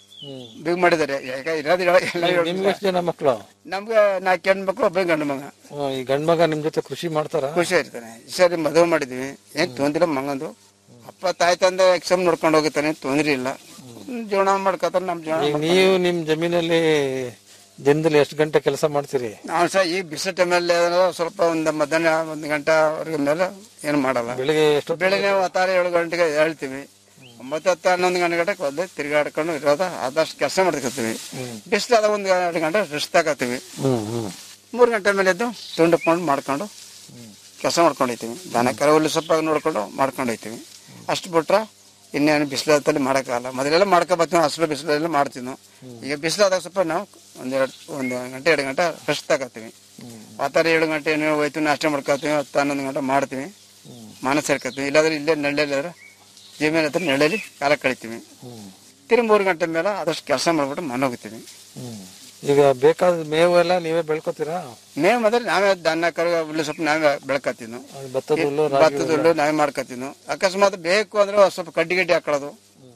Speaker 5: ಬಿಗ್ ಮಾಡಿದ್ದಾರೆ ಈಗ ಇರೋದು ಹೇಳೋ- ಎಲ್ಲ ಹೇಳೋದು.
Speaker 4: ನಿಮ್ಗೆ ಎಷ್ಟು ಜನ ಮಕ್ಕಳು
Speaker 5: ನಮ್ಗೆ ನಾಲ್ಕು ಹೆಣ್ಣು ಮಕ್ಕಳು ಒಬ್ಬ ಗಂಡು ಮಗ
Speaker 4: ಈ ಗಂಡ್ ಮಗ ನಿಮ್ ಜೊತೆ ಕೃಷಿ ಮಾಡ್ತಾರ
Speaker 5: ಖುಷಿ ಇರ್ತಾನೆ ಈ ಸರಿ ಮದುವೆ ಮಾಡಿದ್ವಿ ಏನ್ ತೊಂದ್ರೆ ಮಂಗಂದು ಅಪ್ಪ ತಾಯಿ ತಂದೆ ಎಕ್ಸಾಮ್ ನೋಡ್ಕೊಂಡು ಹೋಗುತ್ತಾನೆ ತೊಂದ್ರೆ ಇಲ್ಲ ಹ್ಮ್, ಜೀವನ ಮಾಡ್ಕೊತಾನೆ ನಮ್ ಜೀವನ
Speaker 4: ಈಗ ನೀವು ನಿಮ್ ಜಮೀನಲ್ಲಿ ದಿನದಲ್ಲಿ ಎಷ್ಟು ಗಂಟೆ ಕೆಲಸ ಮಾಡ್ತೀರಿ
Speaker 5: ನಾವು ಸಹ ಈ ಬಿಸಿಲು ಟೈಮಲ್ಲಿ ಸ್ವಲ್ಪ ಒಂದು ಮಧ್ಯಾಹ್ನ ಒಂದು ಗಂಟೆ ಮೇಲೆ ಏನು ಮಾಡಲ್ಲ
Speaker 4: ಬೆಳಿಗ್ಗೆ ಎಷ್ಟು
Speaker 5: ಬೆಳಿಗ್ಗೆ ಹತ್ತಾರು ಏಳು ಗಂಟೆಗೆ ಹೇಳ್ತೀವಿ ಒಂಬತ್ತು ಹತ್ತು ಹನ್ನೊಂದು ಗಂಟೆ ಗಂಟೆ ಒದ್ದೆ ತಿರ್ಗಾಡ್ಕೊಂಡು ಇರೋದ ಆದಷ್ಟು ಕೆಲಸ ಮಾಡ್ಕೊತೀವಿ ಬಿಸಿಲಾದ ಒಂದು ಎರಡು ಗಂಟೆ ರೆಸ್ಟ್ ತಗೋತೀವಿ
Speaker 4: ಹ್ಮ್ ಹ್ಮ್
Speaker 5: ಮೂರು ಗಂಟೆ ಮೇಲೆ ಎದ್ದು ತುಂಡಕೊಂಡು ಮಾಡ್ಕೊಂಡು ಕೆಲಸ ಮಾಡ್ಕೊಂಡು ಹೋಯ್ತೀವಿ ದನ ಕರ ಹುಲ್ಲು ಸೊಪ್ಪಾಗಿ ನೋಡ್ಕೊಂಡು ಮಾಡ್ಕೊಂಡು ಹೋಯ್ತೀವಿ ಅಷ್ಟು ಬಿಟ್ರೆ ಇನ್ನೇನು ಬಿಸಿಲಲ್ಲಿ ಮಾಡೋಕ್ಕಾಗಲ್ಲ ಮೊದಲೆಲ್ಲ ಮಾಡ್ಕೊ ಬರ್ತೀವಿ ಹಸಿರು ಬಿಸಿಲಲ್ಲಿ ಮಾಡ್ತೀವಿ ನಾವು. ಈಗ ಬಿಸಿಲಾದಾಗ ಸ್ವಲ್ಪ ನಾವು ಒಂದೆರಡು ಒಂದು ಗಂಟೆ ಎರಡು ಗಂಟೆ ರೆಸ್ಟ್ ತಗೋತೀವಿ ಆತರ ಏಳು ಗಂಟೆ ನೀವು ಹೋಯ್ತು ನಾಷ್ಟ ಮಾಡ್ಕೊತೀವಿ ಹತ್ತು ಹನ್ನೊಂದು ಗಂಟೆ ಮಾಡ್ತೀವಿ ಮನ ಸೇರ್ಕೊತೀವಿ ಇಲ್ಲಾಂದ್ರೆ ಇಲ್ಲೇ ನೆಳ್ಳೆಲ್ಲಾದ್ರೆ ಜಮೀನ್ ಹತ್ರ ನೆಳ್ಳಲ್ಲಿ ಕಾಲ ಕಳಿತೀವಿ ತಿರುಗಿ ಮೂರು ಗಂಟೆ ಮೇಲೆ ಆದಷ್ಟು ಕೆಲಸ ಮಾಡ್ಬಿಟ್ಟು ಮನೆ ಹೋಗ್ತೀವಿ
Speaker 4: ಹ್ಮ್ ಈಗ ಬೇಕಾದ ಮೇವು ಎಲ್ಲ ನೀವೇ ಬೆಳ್ಕೊತೀರಾ
Speaker 5: ಮೇವು ಮೊದಲು ನಾವೇ ದನ ಕರು ಹುಲ್ಲು ಸ್ವಲ್ಪ ನಾವೇ ಬೆಳ್ಕತ್ತೀವಿ ನಾವು
Speaker 4: ಅದು ಭತ್ತದ ಹುಲ್ಲು ರಾಗಿ
Speaker 5: ಭತ್ತದ ಹುಲ್ಲು ನಾವೇ ಮಾಡ್ಕೊತೀವಿ ನಾವು ಅಕಸ್ಮಾತ್ ಬೇಕು ಅಂದ್ರೆ ಒಂದ್ ಸ್ವಲ್ಪ ಕಡ್ಡಿ ಗಡ್ಡಿ ಹಾಕೊಳ್ಳೋದು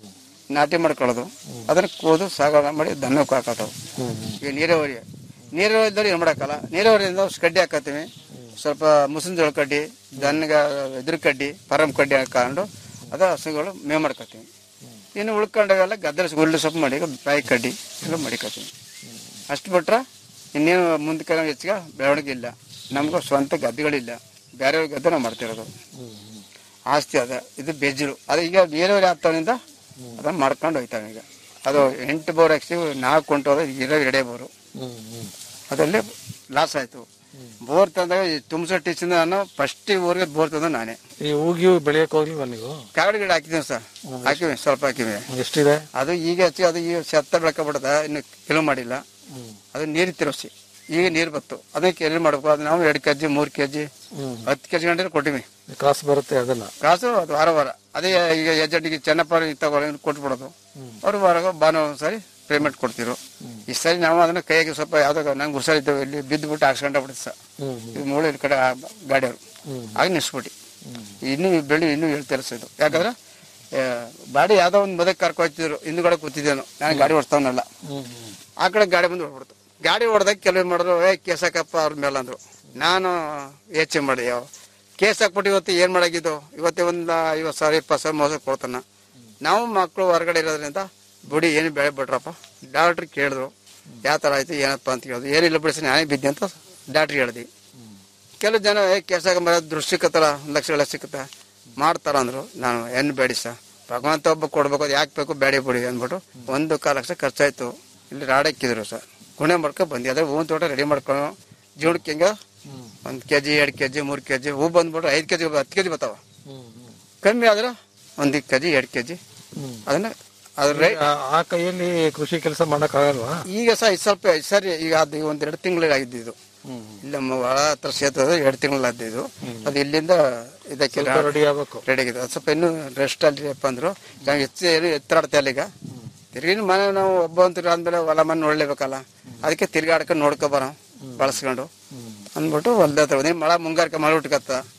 Speaker 5: ನಾಟಿ ಮಾಡ್ಕೊಳ್ಳೋದು ಅದನ್ನ ಕೂದು ಸಾಗಾಟ ಮಾಡಿ ದನಕ್ಕೆ ಹಾಕೋತಾವು ಈಗ ನೀರಾವರಿ ನೀರಾವರಿ ಇದ್ದವ್ರು ಏನು ಮಾಡಕ್ಕಲ್ಲ ನೀರಾವರಿಯಿಂದ ಒಂದ್ ಕಡ್ಡಿ ಹಾಕತ್ತೀವಿ ಸ್ವಲ್ಪ ಮುಸಿನ ಜೋಳ ಕಡ್ಡಿ ದನಗ ಇದ್ರ ಕಡ್ಡಿ ಪರಂ ಕಡ್ಡಿ ಹಾಕೊಂಡು ಅದ ಹಸುಗಳು ಮೇವು ಮಾಡ್ಕೊತೀವಿ ಇನ್ನು ಉಳ್ಕೊಂಡಾಗೆಲ್ಲ ಗದ್ದಲ ಹುಲ್ಲು ಸೊಪ್ಪು ಮಾಡಿ ಬಾಯಿ ಕಡ್ಡಿ ಎಲ್ಲ ಮಡಿಕೊತೀವಿ ಅಷ್ಟು ಬಿಟ್ರೆ ಇನ್ನೇನು ಮುಂದಕ್ಕೆ ಹೆಚ್ಚಿಗೆ ಬೆಳವಣಿಗೆ ಇಲ್ಲ ನಮಗೂ ಸ್ವಂತ ಗದ್ದೆಗಳಿಲ್ಲ ಬೇರೆ ಗದ್ದೆ ನಾವು ಮಾಡ್ತಿರೋದು ಆಸ್ತಿ ಅದ ಇದು ಬೆಜ್ಜಲು ಅದು ಈಗ ಬೇರೆಯವ್ರು ಆಗ್ತಾವಿಂದ ಅದನ್ನ ಮಾಡ್ಕೊಂಡು ಹೋಯ್ತಾವೆ ಈಗ ಅದು ಎಂಟು ಬೋರ್ ಹಾಕ್ಸಿವಿ ನಾಲ್ಕು ಕೊಂಟು ಹೋದ ಇರೋ ಎರಡೇ ಬೋರು
Speaker 4: ಹ್ಮ್ ಹ್ಮ್
Speaker 5: ಅದರಲ್ಲಿ ಲಾಸ್ ಆಯ್ತು ಬೋರ್ ತಂದಾಗ ತುಮಸ ಟೀಚಿಂದ ನಾನು ಫಸ್ಟ್ ಊರಿಗೆ ಬೋರ್ ತಂದ ನಾನೇ
Speaker 4: ಈ ಹೂಗಿ ಬೆಳೆಯಕ್ ಹೋಗ್ಲಿಲ್ವಾ ನೀವು
Speaker 5: ಕಾಡು ಗಿಡ ಹಾಕಿದ್ದೀವಿ ಸರ್ ಹಾಕಿವಿ ಸ್ವಲ್ಪ ಹಾಕಿವಿ
Speaker 4: ಎಷ್ಟಿದೆ
Speaker 5: ಅದು ಈಗ ಹಚ್ಚಿ ಅದು ಈಗ ಸತ್ತ ಬೆಳ್ಕೊಬಿಡದ ಇನ್ನು ಕೆಲವು ಮಾಡಿಲ್ಲ ಅದು ನೀರು ತಿರ್ಸಿ ಈಗ ನೀರು ಬತ್ತು ಅದಕ್ಕೆ ಎಲ್ಲಿ ಮಾಡ್ಬೇಕು ಅದು ನಾವು ಎರಡು ಕೆಜಿ ಮೂರು ಕೆಜಿ
Speaker 4: ಹ್ಮ್
Speaker 5: ಹತ್ತು ಕೆಜಿ ಗಂಟೆ ಕೊಟ್ಟಿವಿ
Speaker 4: ಕಾಸು ಬರುತ್ತೆ ಅದನ್ನ
Speaker 5: ಕಾಸು ಅದು ವಾರ ವಾರ ಅದೇ ಈಗ ಏಜೆಂಟ್ಗೆ ಚೆನ್ನಪ್ಪ ತಗೊಳ್ಳಿ ಕೊಟ್ಬಿಡೋದು ಅವ್ರು ವಾರ ಭಾನುವಾರ ಒಂದ್ಸರಿ ಪೇಮೆಂಟ್ ಕೊಡ್ತಿರು ಈ ಸರಿ ನಾವು ಅದನ್ನ ಕೈಗೆ ಸ್ವಲ್ಪ ಯಾವ್ದಾಗ ನಂಗೆ ಹುಷಾರಿದ್ದೇವೆ ಇಲ್ಲಿ ಬಿದ್ದು ಬಿಟ್ಟು ಹಾಕ್ಸ್ಕೊಂಡ ಬಿಡುತ್ತೆ ಸರ್
Speaker 4: ಹ್ಮ್
Speaker 5: ಇದು ಮೂಳೆ ಈ ಕಡೆ ಆ ಗಾಡಿಯವರು ಆಗ ನಿಲ್ಸ್ಬಿಟ್ಟು ಇನ್ನು ಈ ಬೆಳಿ ಇನ್ನೂ ಹೇಳ್ತಾರೆ ಸರ್ ಇದು ಯಾಕಂದ್ರೆ ಆ, ಬಾಡಿ ಯಾವ್ದೋ ಒಂದು ಮದಕ್ಕೆ ಕರ್ಕೊ ಹೋಗ್ತಿದ್ರು ಹಿಂದ್ಗಡೆ ಕೂತಿದ್ದೇನು ನಾನು ಗಾಡಿ ಓಡಿಸ್ತಾವನಲ್ಲ
Speaker 4: ಹ್ಮ್ ಹ್ಮ್
Speaker 5: ಆ ಕಡೆ ಗಾಡಿ ಬಂದು ಹೊಡ್ಬಿಡ್ತು ಗಾಡಿ ಹೊಡೆದಾಗ ಕೆಲವು ಮಾಡಿದ್ರು ಏ ಕೇಸ್ ಹಾಕಪ್ಪ ಅವ್ರ ಮೇಲೆ ಅಂದ್ರು ನಾನು ಹೆಚ್ಚು ಮಾಡಿ ಯಾವ ಕೇಸ್ ಹಾಕ್ಬಿಟ್ಟು ಇವತ್ತು ಏನ್ ಮಾಡಾಗಿದ್ದು ಇವತ್ತೇ ಒಂದು ಐವತ್ತು ಸಾವಿರ ಇಪ್ಪತ್ತು ಸಾವಿರ ಮೋಸ ಕೊಡ್ತಾನ ನಾವು ಮಕ್ಕಳು ಹೊರಗಡೆ ಇರೋದ್ರಿಂದ ಬಿಡಿ ಏನು ಬೆಳೆ ಬಿಟ್ರಪ್ಪ ಡಾಕ್ಟ್ರ್ ಕೇಳಿದ್ರು ಯಾವ ಥರ ಆಯ್ತು ಏನಪ್ಪ ಅಂತ ಕೇಳಿದ್ರು ಏನಿಲ್ಲ ಬಿಡಿಸಿ ನಾನೇ ಬಿದ್ದೆ ಅಂತ ಡಾಕ್ಟ್ರಿಗೆ ಹೇಳ್ದಿ ಕೆಲವು ಜನ ಏ ಕೇಸ್ ಹಾಕೊಂಬರ ದುಡ್ಡು ಸಿಕ್ಕತ್ತಲ್ಲ ಒಂದು ಲಕ್ಷ ಎಲ್ಲ ಸಿಕ್ಕತ್ತ ಮಾಡ್ತಾರ ಅಂದ್ರು ನಾನು ಏನು ಬೇಡಿ ಸರ್ ಭಗವಂತ ಒಬ್ಬ ಕೊಡ್ಬೇಕು ಅದು ಯಾಕೆ ಬೇಕು ಬೇಡಿ ಬಿಡಿ ಅಂದ್ಬಿಟ್ಟು ಒಂದು ಕಾಲು ಲಕ್ಷ ಖರ್ಚಾಯ್ತು ಇಲ್ಲಿ ರಾಡಕ್ಕಿದ್ರು ಸರ್ ಗುಣೆ ಮಾಡ್ಕೊ ಬಂದಿ ಅದ್ರ ಹೂವಿನ ತೋಟ ರೆಡಿ ಮಾಡ್ಕೊಂಡು ಜೀವನಕ್ಕೆ ಹಿಂಗ ಒಂದು ಕೆ ಜಿ ಎರಡು ಕೆ ಜಿ ಮೂರು ಕೆ ಜಿ ಹೂ ಬಂದ್ಬಿಟ್ರೆ ಐದು ಕೆ ಜಿ ಹತ್ತು ಕೆ ಜಿ ಬರ್ತಾವ ಕಮ್ಮಿ ಆದ್ರೆ ಒಂದು ಕೆ ಜಿ ಎರಡು ಕೆ ಜಿ ಅದನ್ನ ಅದ್ರ ರೈ
Speaker 4: ಆ- ಆ ಕೈಯಲ್ಲಿ ಕೃಷಿ ಕೆಲಸ ಮಾಡಕ್ ಆಗಲ್ವಾ
Speaker 5: ಈಗ ಸಹ ಇದು ಸ್ವಲ್ಪ ಸರಿ ಈಗ ಅದು ಒಂದ್ ಎರಡು ತಿಂಗಳು ಆಗಿದ್ದು ಇದು ಇಲ್ಲ ನಮ್ಮ ಒಳ ಹತ್ರ ಸೇತದ ಎರಡು ತಿಂಗಳು ಆದ್ದು ಅದು ಇಲ್ಲಿಂದ ಇದಕ್ಕೆ
Speaker 4: ರೆಡಿ ಆಗ್ಬೇಕು
Speaker 5: ರೆಡಿ ಆಗಿದೆ ಅದು ಸ್ವಲ್ಪ ಇನ್ನು ರೆಸ್ಟ್ ಅಲ್ಲಿಪ್ಪ ಅಂದ್ರು ನಾವು ಹೆಚ್ಚು ಏನು ಎತ್ತರಾಡ್ತಾ ಇಲ್ಲ ಈಗ ತಿರ್ಗಿ ಮನೆ ನಾವು ಒಬ್ಬ ಅಂತೀರ ಅಂದ್ಮೇಲೆ ಹೊಲ ಮನೆ ನೋಡ್ಲೇಬೇಕಲ್ಲ ಅದಕ್ಕೆ ತಿರ್ಗಾಡ್ಕೊಂಡು ನೋಡ್ಕೊ ಬರೋ ಬಳಸ್ಕೊಂಡು ಅಂದ್ಬಿಟ್ಟು ಹೊಲ್ದ ಹತ್ರ ಬಂದಿ ಮಳೆ ಮುಂಗಾರಕ್ಕೆ ಮಳೆ ಉಟ್ಕತ್ತ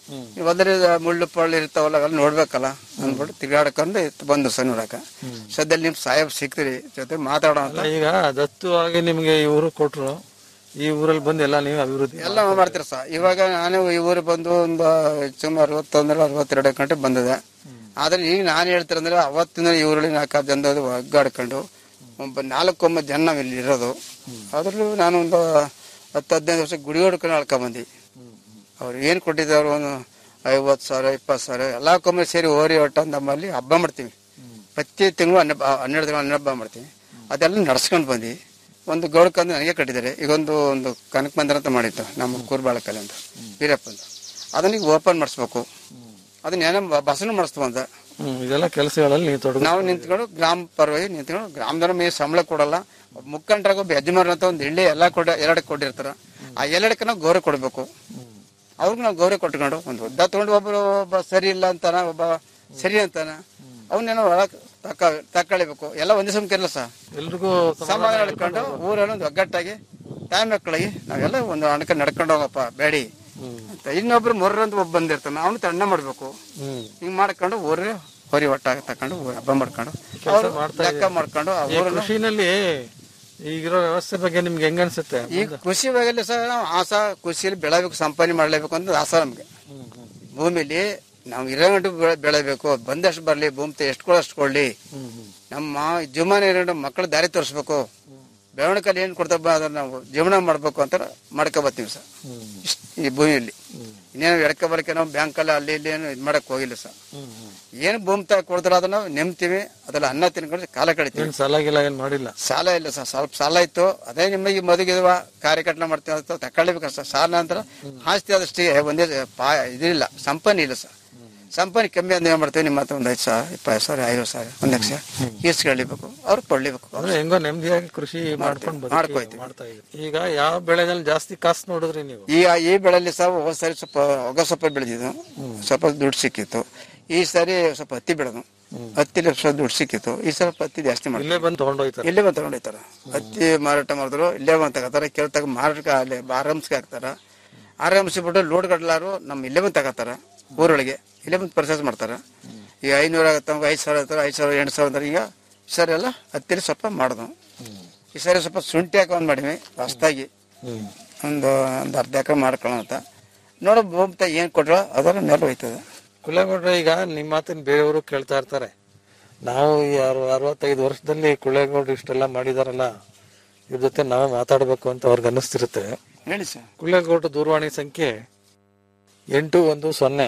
Speaker 5: ಒದರಿ ಮುಳ್ಳು ಪಳ್ಳು ಇರ್ತಾವಲ್ಲ ಅವೆಲ್ಲ ನೋಡ್ಬೇಕಲ್ಲ ಅಂದ್ಬಿಟ್ಟು ತಿರ್ಗಾಡ್ಕೊಂಡು ಇತ್ತು ಬಂದು ಸರ್ ನೋಡಕ ಸದ್ಯದಲ್ಲಿ ನಿಮ್ ಸಾಹೇಬ್ ಸಿಕ್ತಿರಿ ಜೊತೆ ಮಾತಾಡೋ ಅಂತ
Speaker 4: ಅಲ್ಲ ಈಗ ದತ್ತು ಆಗಿ ನಿಮ್ಗೆ ಈ ಊರು ಕೊಟ್ರು ಈ ಊರಲ್ಲಿ ಬಂದು ಎಲ್ಲ ನೀವು ಅಭಿವೃದ್ಧಿ
Speaker 5: ಎಲ್ಲ ಮಾಡ್ತೀರ ಸರ್ ಇವಾಗ ನಾನು ಈ ಊರಿಗೆ ಬಂದು ಒಂದು ಹೆಚ್ಚು ಅರವತ್ತೊಂದರ ಅರವತ್ತೆರಡು ಗಂಟೆ ಬಂದಿದೆ ಆದ್ರೆ ಈಗ ನಾನು ಹೇಳ್ತಿರಂದ್ರೆ ಅವತ್ತಿನ ಈ ಊರಲ್ಲಿ ನಾಲ್ಕು ಜನ ಒಗ್ಗಾಡ್ಕೊಂಡು ಒಬ್ಬ ನಾಲ್ಕೊಂಬತ್ತು ಜನ ನಾವು ಇಲ್ಲಿ ಇರೋದು ಅದ್ರಲ್ಲೂ ನಾನು ಒಂದು ಹತ್ತು ಹದಿನೈದು ವರ್ಷ ಗುಡಿ ಹೊಡ್ಕೊಂಡು ಆಳ್ಕೊಂಬಂದಿ ಅವ್ರು ಏನು ಕೊಟ್ಟಿದ್ದಾರೆ ಒಂದು ಐವತ್ತು ಸಾವಿರ ಇಪ್ಪತ್ತು ಸಾವಿರ ಎಲ್ಲ ಕೊಮ್ಮೆ ಸೇರಿ ಓರಿ ಒಟ್ಟ ನಮ್ಮಲ್ಲಿ ಹಬ್ಬ ಮಾಡ್ತೀವಿ ಪ್ರತಿ ತಿಂಗಳು ಹನ್ನೆ ಹನ್ನೆರಡು ತಿಂಗಳು ಹನ್ನೆರಡು ಹಬ್ಬ ಮಾಡ್ತೀವಿ ಅದೆಲ್ಲ ನಡ್ಸ್ಕೊಂಡು ಬಂದು ಒಂದು ಗೌಡಕಂದು ನನಗೆ ಕಟ್ಟಿದ್ದಾರೆ ಈಗೊಂದು ಒಂದು ಕನಕ ಮಂದಿರ ಅಂತ ಮಾಡಿತ್ತು ನಮ್ಮ ಕೂರ್ಬಾಳಕಲ್ಲಿ ಅಂತ ವೀರಪ್ಪ ಅಂತ ಅದನ್ನ ಈಗ ಓಪನ್ ಮಾಡಿಸ್ಬೇಕು ಅದನ್ನ ಏನೋ ಬಸನು ಮಾಡಿಸ್ತು ಅಂತ
Speaker 4: ಹ್ಮ್ ಇದೆಲ್ಲ ಕೆಲಸಗಳಲ್ಲಿ ನೀವು ತೊಡಗು
Speaker 5: ನಾವು ನಿಂತ್ಕೊಂಡು ಗ್ರಾಮ ಪರವಾಗಿ ನಿಂತ್ಕೊಂಡು ಗ್ರಾಮದವ್ರ ಮೇಲೆ ಸಂಬಳ ಕೊಡಲ್ಲ ಮುಖಂಡರಾಗ ಒಬ್ಬ ಯಜಮಾನ ಅಂತ ಒಂದು ಎಳ್ಳಿ ಎಲ್ಲ ಕೊಡ ಎರಡಕ್ಕೆ ಕೊಟ್ಟಿರ್ತಾರ ಆ ಎರಡಕ್ಕೆ ನಾವು ಗೌರವ ಕೊಡಬೇಕು ಅವ್ರಿಗೆ ನಾವು ಗೌರವ ಕೊಟ್ಕೊಂಡು ಒಂದು ಉದ್ದ ತಗೊಂಡು ಒಬ್ಬರು ಒಬ್ಬ ಸರಿ ಇಲ್ಲ ಅಂತಾನ ಒಬ್ಬ ಸರಿ ಅಂತಾನ ಅವನ್ನೇನೋ ಒಳಗ್ ತಕ್ಕ ತಕ್ಕಳಿಬೇಕು ಎಲ್ಲ ಒಂದೇ ಸಂಖ್ಯೆ ಸರ್
Speaker 4: ಎಲ್ರಿಗೂ
Speaker 5: ಸಮಾಧಾನ ಹೇಳ್ಕೊಂಡು ಊರಲ್ಲಿ ಒಂದು ಒಗ್ಗಟ್ಟಾಗಿ ಟೈಮ್ ಮಕ್ಕಳಿಗೆ ನಾವೆಲ್ಲ ಒಂದು ಅಣಕ ನಡ್ಕೊಂಡು ಹೋಗಪ್ಪ ಬೇಡಿ ಅಂತ ಇನ್ನೊಬ್ರು ಮೊರ್ರಂತ ಒಬ್ಬ ಬಂದಿರ್ತಾನೆ ಅವನು ತಣ್ಣ ಮಾಡ್ಬೇಕು
Speaker 4: ಹ್ಮ್
Speaker 5: ಹಿಂಗ್ ಮಾಡ್ಕೊಂಡು ಊರೇ ಹೊರಿ ಒಟ್ಟಾಗಿ ತಕೊಂಡು ಊರ್ ಹಬ್ಬ ಮಾಡ್ಕೊಂಡು ಅವ್ರು ಲೆಕ್ಕ ಮಾಡ್ಕೊಂಡು ಆ
Speaker 4: ಈ
Speaker 5: ಊರನ್ನ
Speaker 4: ಕೃಷಿನಲ್ಲಿ ಈಗಿರೋ ವ್ಯವಸ್ಥೆ ಬಗ್ಗೆ ನಿಮ್ಗೆ ಹೆಂಗ ಅನ್ಸುತ್ತೆ
Speaker 5: ಈ ಕೃಷಿ ಬಗ್ಗೆ ಸರ್ ನಾವು ಆಸ ಕೃಷಿಯಲ್ಲಿ ಬೆಳಬೇಕು ಸಂಪಾದನೆ ಮಾಡ್ಲೇಬೇಕು ಅಂತ ಆಸ ನಮ್ಗೆ ಭೂಮಿಲಿ ನಾವು ಇರೋ ಗಂಟು ಬೆಳೆ- ಬೆಳೆಬೇಕು ಬಂದಷ್ಟು ಬರ್ಲಿ ಭೂಮಿ ತ- ಎಷ್ಟು ಕೊಡೋ ಅಷ್ಟು ಕೊಡ್ಲಿ ನಮ್ಮ ಜೀವನ ಇರೋ ಮಕ್ಕಳು ದಾರಿ ತೋರಿಸ್ಬೇಕು ಬೆಳವಣಿಗೆಲ್ಲಿ ಏನ್ ಕೊಡ್ತಪ್ಪ ಅದನ್ನ ನಾವು ಜೀವನ ಮಾಡ್ಬೇಕು ಅಂತ ಮಾಡ್ಕೊ ಬರ್ತೀವಿ ಸರ್ ಇಷ್ಟ್ ಈ ಭೂಮಿಯಲ್ಲಿ ಇನ್ನೇನು ಎಡಕ ಬರಕ್ಕೆ ನಾವು ಬ್ಯಾಂಕಲ್ಲಿ ಅಲ್ಲಿ ಇಲ್ಲಿ ಏನು ಇದ್ ಮಾಡಕ್ ಹೋಗಿಲ್ಲ ಸರ್ ಏನು ಭೂಮಿ ತ ಕೊಡ್ತಾರ ಅದನ್ನ ನಾವು ನೆಮ್ತೀವಿ ಅದ್ರಲ್ಲಿ ಅನ್ನ ತಿನ್ಕೊಂಡು ಕಾಲ ಕಳಿತೀವಿ
Speaker 4: ಏನ್ ಸಾಲ ಗಿಲ ಏನ್ ಮಾಡಿಲ್ಲ
Speaker 5: ಸಾಲ ಇಲ್ಲ ಸರ್ ಸ್ವಲ್ಪ ಸಾಲ ಇತ್ತು ಅದೇ ನಿಮಗೆ ಮದುಗಿದ್ವ ಕಾರ್ಯಕರ್ತನ ಮಾಡ್ತೀವಿ ಅಂತ ತಕೊಳ್ಳೇಬೇಕು ಸರ್ ಸಾಲ ನಂತರ ಆಸ್ತಿ ಆದಷ್ಟು ಒಂದೇ ಪಾ ಇದಿಲ್ಲ ಸಂಪನ್ನ ಇಲ್ಲ ಸರ್ ಸಂಪನ್ನ ಕಮ್ಮಿ ಅಂದ್ರೆ ಏನ್ ಮಾಡ್ತೀವಿ ನಿಮ್ಮ ಹತ್ರ ಒಂದು ಐದು ಸಾವಿರ ಇಪ್ಪತ್ತು ಸಾವಿರ ಐವತ್ತು ಸಾವಿರ ಒಂದು ಲಕ್ಷ ಈಸ್ಕೊಳ್ಳೇಬೇಕು ಅವ್ರು ಕೊಡ್ಲೇಬೇಕು
Speaker 4: ಅಂದ್ರೆ ಹೆಂಗೋ ನೆಮ್ಮದಿಯಾಗಿ ಕೃಷಿ ಮಾಡ್ಕೊಂಡು ಬದುಕಿ
Speaker 5: ಮಾಡ್ಕೊಯ್ತೀವಿ.
Speaker 4: ಮಾಡ್ತಾ ಇದ್ದೀವಿ ಈಗ ಯಾವ ಬೆಳೆದಲ್ಲಿ ಜಾಸ್ತಿ ಕಾಸು ನೋಡಿದ್ರಿ ನೀವು
Speaker 5: ಈ ಈ ಬೆಳೆಯಲ್ಲಿ ಸಹ ಹೋದ್ ಸರಿ ಸ್ವಲ್ಪ ಹೊಗ ಸೊಪ್ಪ ಬೆಳೆದಿದ್ದು ಸ್ವಲ್ಪ ದುಡ್ಡು ಸಿಕ್ಕಿತ್ತು ಈ ಸರಿ ಸ್ವಲ್ಪ ಹತ್ತಿ ಬೆಳೆದು ಹತ್ತಿಲಿ ಸ್ವಲ್ಪ ದುಡ್ಡು ಸಿಕ್ಕಿತ್ತು ಈ ಸ್ವಲ್ಪ ಹತ್ತಿ ಜಾಸ್ತಿ ಮಾಡಿ
Speaker 4: ಇಲ್ಲೇ ಬಂದು ತಗೊಂಡೋಯ್ತಾರೆ
Speaker 5: ಇಲ್ಲೇ ಬಂದು ತಗೊಂಡೋಯ್ತಾರ ಹತ್ತಿ ಮಾರಾಟ ಮಾಡಿದ್ರು ಇಲ್ಲೇ ಬಂದು ತಗೋತಾರ ಕೇಳ್ತಾಗ ಮಾರಾಟಕ್ಕೆ ಅಲ್ಲಿ ಆರಾಮ್ಸ್ಗೆ ಹಾಕ್ತಾರ ಆರಾಮ್ಸಿ ಬಿಟ್ಟು ಲೋಡ್ ಗಡ್ಲಾರು ನಮ್ಮ ಇಲ್ಲೇ ಬಂದು ತಗೋತಾರ ಊರೊಳಗೆ ಇಲ್ಲೇ ಬಂದು ಪರ್ಚೇಸ್ ಮಾಡ್ತಾರ ಈಗ ಐನೂರ ಆಗತ್ತಂಗ ಐದು ಸಾವಿರ ಆಗ್ತಾರ ಐದು ಸಾವಿರ ಎಂಟು ಸಾವಿರ ಅಂತಾರೆ ಈಗ ಈ ಸರಿ ಎಲ್ಲ ಹತ್ತಿಲಿ ಸ್ವಲ್ಪ ಮಾಡಿದ್ವು ಈ ಸರಿ ಸ್ವಲ್ಪ ಶುಂಠಿ ಹಾಕಿ ಒಂದು ಮಾಡೀವಿ ಹೊಸ್ದಾಗಿ ಒಂದು ಒಂದು ಅರ್ಧ ಎಕರೆ ಮಾಡ್ಕೊಳ್ಳೋಣ ಅಂತ ನೋಡೋ ಭೂಮಿ ಏನು ಕೊಟ್ರೋ ಅದರ ಮೇಲೆ ಹೋಯ್ತದೆ
Speaker 4: ಕುಳ್ಳೇಗೌಡ್ರೆ ಈಗ ನಿಮ್ಮ ಮಾತಿನ ಬೇರೆಯವರು ಕೇಳ್ತಾ ಇರ್ತಾರೆ ನಾವು ಈ ಅರ್- ಅರವತ್ತೈದು ವರ್ಷದಲ್ಲಿ ಕುಳ್ಳೇಗೌಡ್ರು ಇಷ್ಟೆಲ್ಲ ಮಾಡಿದಾರಲ್ಲ ಇವ್ರ ಜೊತೆ ನಾವೇ ಮಾತಾಡ್ಬೇಕು ಅಂತ ಅವ್ರಿಗೆ ಅನ್ನಿಸ್ತಿರುತ್ತೆ
Speaker 5: ಹೇಳಿ ಸರ್
Speaker 4: ಕುಳ್ಳೇಗೌಡ ದೂರವಾಣಿ ಸಂಖ್ಯೆ ಎಂಟು ಒಂದು ಸೊನ್ನೆ